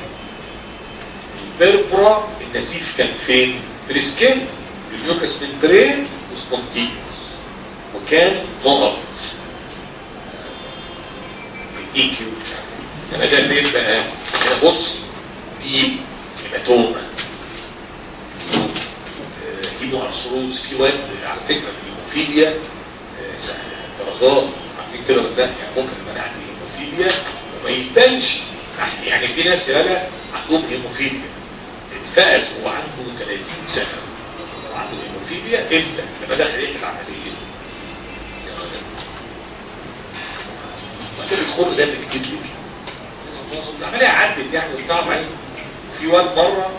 البربرا النزيف كان فين؟ في السكين اليوكس من برين وسبونتينوس وكان نقط الاي كيو انا ده اللي بقى انا بص دي هيماتوما هيمو ارثروز في واد على فكره الهيموفيليا درجات عارفين كده ولا يعني ممكن يبقى انا عندي هيموفيليا وما يبانش يعني في ناس يالا عندهم هيموفيليا اتفقس وهو عنده 30 سنه عنده هيموفيليا امتى؟ لما دخل يعمل عمليه وبعدين الخر ده بكتير ليه العمليه عدت يعني وبتاع بعدين في واد مره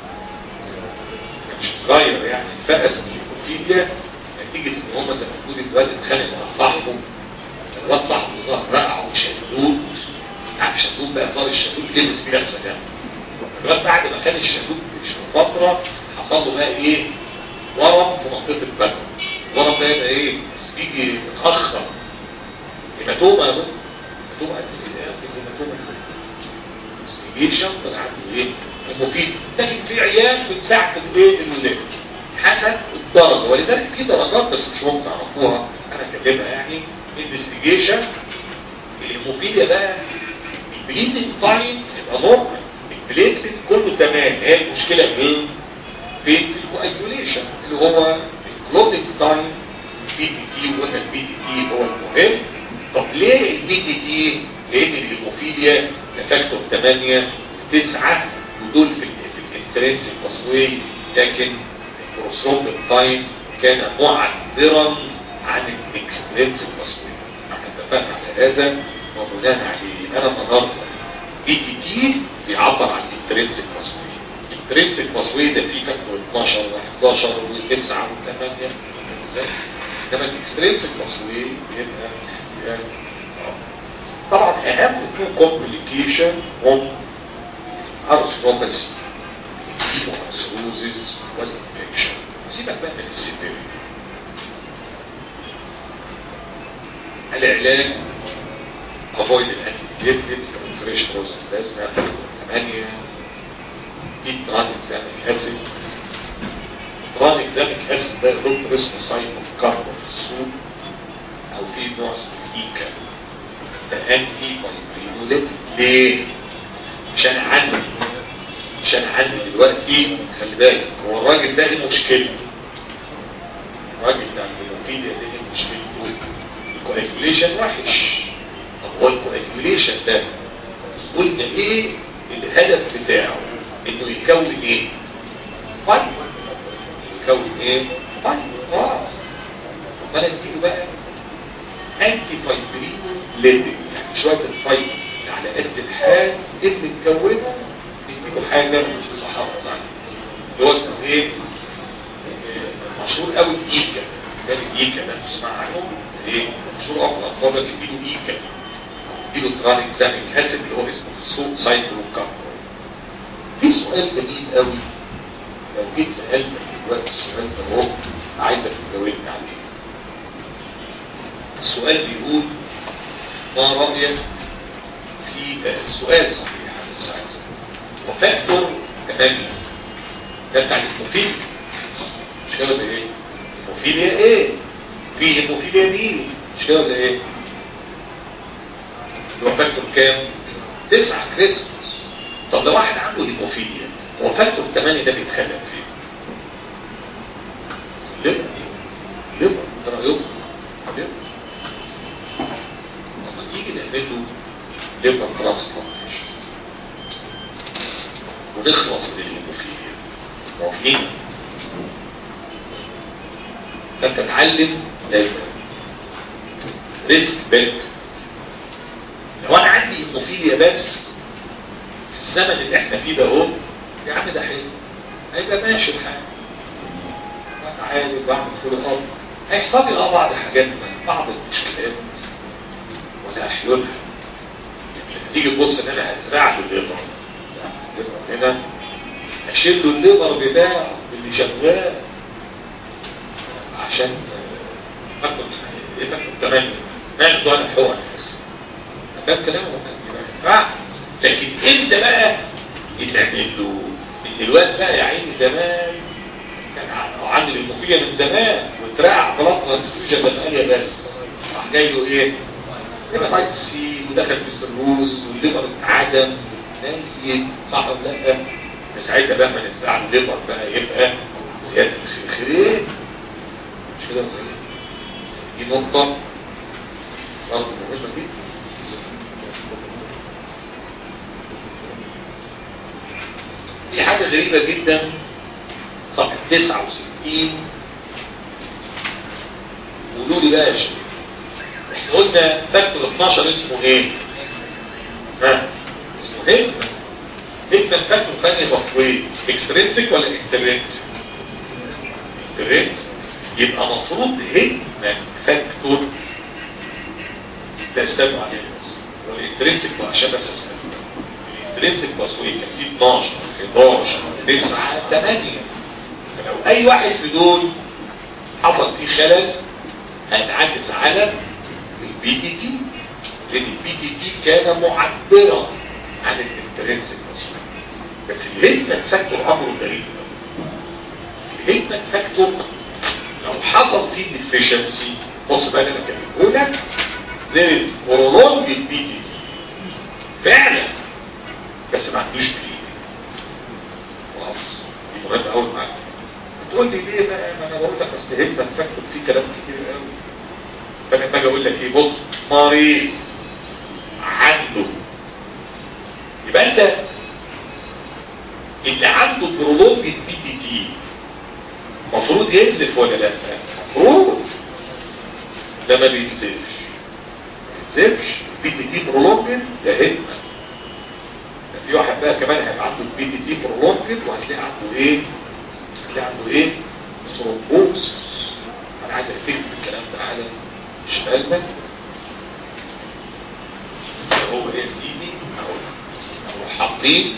مش صغير يعني اتفقس من الهيموفيليا نتيجه ان هم زي ما تقول الواد اتخانق مع صاحبه الواد صاحبه ظهر رقع وشدود عارف شدود بقى صار الشدود لبس فيه لبسه جامده الواد بعد ما كان الشدود فتره حصل له بقى ايه ورم في منطقه البدن الورم ده يبقى ايه بس بيجي متاخر هيماتوما هيماتوما قد ايه هيماتوما انفستيجيشن طلع عنده ايه المفيد لكن في عيال بتساعد الايه اللي حسب الدرجه ولذلك في درجات بس مش ممكن تعرفوها انا كاتبها يعني انفستيجيشن المفيدة بقى البليدنج تايم يبقى نورمال البليتلت كله تمام هي المشكلة فين؟ في الكواجوليشن اللي هو الكلوتنج تايم البي تي تي وقلنا البي تي تي هو المهم طب ليه البي تي تي؟ لان الهيموفيليا فاكتور 8 9 ودول في في الانترنسك تصوير لكن البروسروم تايم كان معبرا عن الاكسترنسك تصوير احنا اتفقنا على هذا وبناء عليه انا النهارده بي تي تي بيعبر عن الانترنسك تصوير الانترنسك تصوير ده فيه فاكتور 12 و11 و9 و8 انما الاكسترنسك تصوير يبقى طبعا اهم تو كومبليكيشن هم ارثروباسي الارثروزز والانفكشن سيبك بقى من السيفيريتي العلاج avoid الانتيبيوتيك فريش روز لازمة 8 في ترانكزاميك اسيد ترانكزاميك اسيد ده دكتور اسمه سايكون كاربون سوب او في نوع اسمه ايكا ده انتي بايبرينوليت ليه؟ عشان عندي عشان عندي دلوقتي خلي بالك هو الراجل ده ايه مشكلته؟ الراجل ده المفيد ده ايه مشكلته؟ الكواجوليشن وحش طب هو الكواجوليشن ده قلنا ايه الهدف بتاعه انه يكون ايه فايب يكون ايه فايب اه طب انا اديله بقى انتي فايبرينو ليدنج يعني شويه الفايب على قد الحال اللي متكونه نديله حاجه مش تحافظ عليها اللي هو اسمه ايه مشهور قوي الايكا ده الايكا ده تسمع عنه ايه مشهور اكتر اطفال لكن بيدوا ايكا بيدوا ترانك زامك اسيد اللي هو اسمه سوق سايكلو كامبر في سؤال جميل قوي لو جيت سالتك دلوقتي السؤال ده اهو عايزك تجاوبني عليه السؤال بيقول ما رايك في آه سؤال صحيح بس عايز وفاكتور 8 ده بتاع المفيد مش كده ولا ايه؟ هيموفيليا ايه؟ في هيموفيليا دي مش كده ولا ايه؟ اللي هو فاكتور كام؟ 9 كريسمس طب لو واحد عنده هيموفيليا هو فاكتور 8 ده بيتخلق فين؟ ليه؟ ليه؟ ده رايكم؟ ليه؟ طب تيجي نعمل له ليفر ترانسبلانتيشن ونخلص من الهيموفيليا موافقين؟ فانت تتعلم دايما ريسك بنك لو انا عندي هيموفيليا بس في الزمن اللي احنا فيه ده اهو يا عم ده حلو هيبقى ماشي الحال انا عادي بعمل فول هيحصل لي اه بعض حاجات بعض المشكلات ولا احلولها تيجي تبص ان انا هزرع له الليبر هنا اشيل له الليبر بتاعه اللي شغال عشان فاكر ايه فاكر كمان ماشي ده انا حقن فاهم كلامه ما ينفعش لكن انت بقى يتعمل له ان الواد بقى يا عيني زمان كان عامل المفية من زمان واترقع بلاط ترانسفيوجن بسالية بس راح جاي له ايه؟ هيباتايت سي ودخل في السيروز والليفر اتعدم ميت صح ولا لا؟ ساعتها بقى ما نستعمل الليفر بقى يبقى زياده الخير مش كده ولا ايه؟ دي نقطة برضه مهمة جدا في حاجة غريبة جدا صفحة 69 قولوا لي بقى يا شباب احنا قلنا فاكتور 12 اسمه ايه؟ ها؟ اسمه ايه؟ هيكمان فاكتور ثاني تصوير اكسترينسك ولا انترنسك؟ انترنسك يبقى مفروض هيكمان فاكتور ده استنوا عليه بس والانترنسك عشان بس استنوا الانترنسك تصوير كان فيه 12 11 9 8 فلو اي واحد في دول حصل فيه خلل هنعكس على البي تي تي لان البي تي تي كان معبرا عن الانترنسك اصلا بس الهيتمان فاكتور امره غريب الهيتمان فاكتور لو حصل فيه ديفيشنسي بص بقى اللي انا كاتبه لك there is prolonged بي تي تي فعلا بس ما عندوش فيه خلاص دي مهمه قوي معاك تقول لي ليه بقى ما انا بقول لك اصل هيتمان فاكتور فيه كلام كتير قوي فانا باجي اقول لك ايه بص مريض عنده يبقى انت اللي عنده برولونج بي تي تي المفروض ينزف ولا لا المفروض ده ما بينزفش ما بينزفش بي تي تي برولونج ده هيتمان في واحد بقى كمان هيبقى عنده بي تي تي برولونج وهتلاقي عنده ايه هتلاقي عنده ايه ثرومبوسس انا عايز افتكر الكلام ده على شمال ده هو ايه سيدي اهو اهو حاطين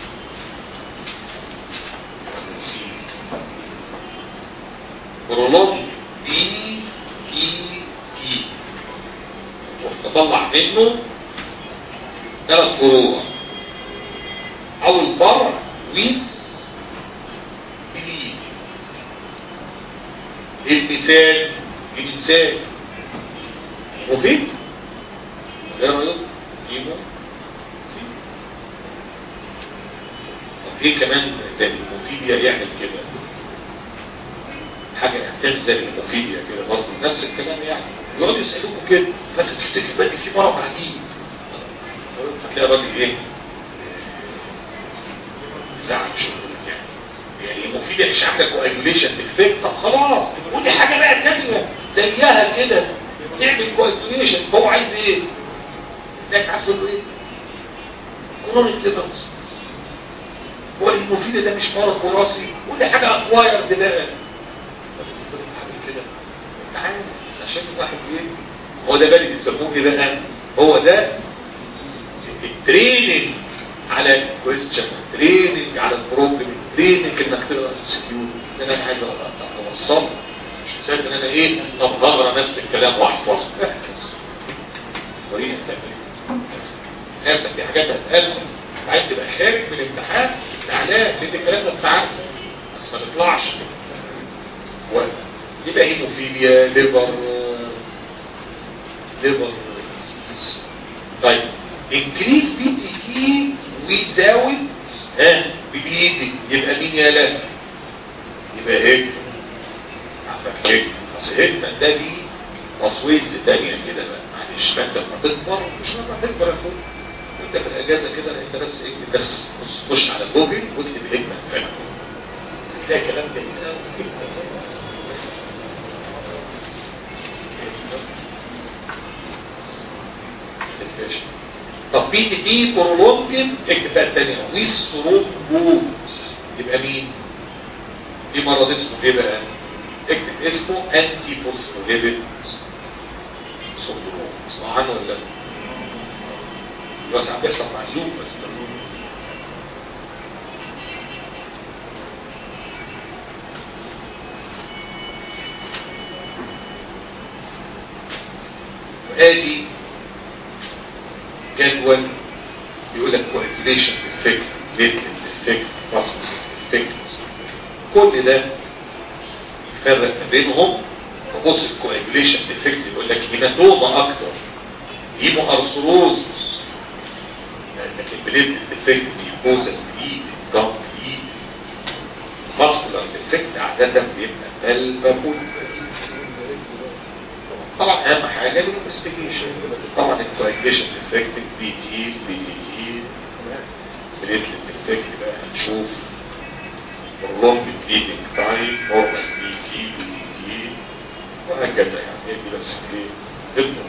برولوج بي تي تي نطلع منه ثلاث فروع اول فرع ويز بليد المثال المثال مفيد ايه رايك كيمو طب ايه كمان زي المفيديا يعمل كده حاجه احتاج زي المفيديا كده برضه نفس الكلام يعني يقعدوا يسالوكوا كده فانت تفتكر بقى في مرض عجيب فتلاقي الراجل ايه زعل شغلك يعني يعني المفيدة مش عامله كواجوليشن افكت طب خلاص قول لي حاجه بقى ثانيه زيها كده تعمل كواجوليشن هو عايز ايه؟ انك عايز تقول له ايه؟ كرونيك ليفرز هو المفيدة ده مش مرض وراثي قول لي حاجه اكواير بقى كده انت عارف بس عشان الواحد ايه هو ده بالي بيسموه ايه بقى هو ده التريننج على الكويستشن تريننج على البروبلم تريننج انك تقرا السكيور ده انا عايز اوصل مش مسافر ان انا ايه طب هقرا نفس الكلام واحفظه احفظ طريقه تعمل نفسك دي حاجات هتقال عايز تبقى خارج من الامتحان زعلان لان الكلام ده انت عارفه بس ما نطلعش يبقى هيموفيليا ليفر ليفر طيب increase BTT without ها بليدنج يبقى مين يا لا يبقى هيك عارفك هيك اصل هيك ده ليه تصويت تانية كده بقى معلش فانت لما تكبر مش لما تكبر يا اخويا انت في الاجازه كده انت بس اكتب بس خش على جوجل واكتب هيكمان فاهم هتلاقي كلام جميل قوي طب بي تي تي برولونجن اكتب بقى الثانيه ويس ثرومبوز يبقى مين؟ في مرض اسمه ايه بقى؟ اكتب اسمه انتي فوسفوليبيد سندروم اسمع عنه ولا لا؟ بس عم بيحصل مع اليوم بس وادي جدول يقول لك كوهيليشن افكت ليتل افكت باسمس افكت كل ده يفرق ما بينهم فبص الكوهيليشن افكت يقول لك هيماتوما اكتر هيمو ارثروز لكن بليتل افكت بيبوزا بايد الجم بايد ماسكولار افكت عاده بيبقى بالبابول طبعا اهم حاجه الانفستيجيشن طبعا الكويجيشن افكت بي تي بي تي تي بليتلت افكت بقى هنشوف اللونج بليدنج تايم نورمال بي تي بي تي تي وهكذا يعني دي بس ايه ضمن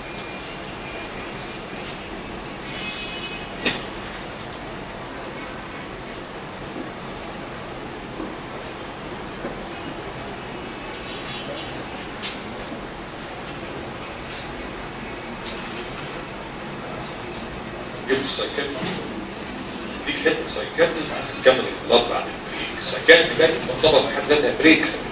جبت السايكاتري ديك حته سايكاتري نكمل البلاد بعد البريك السايكاتري بقى تعتبر بحد ذاتها بريك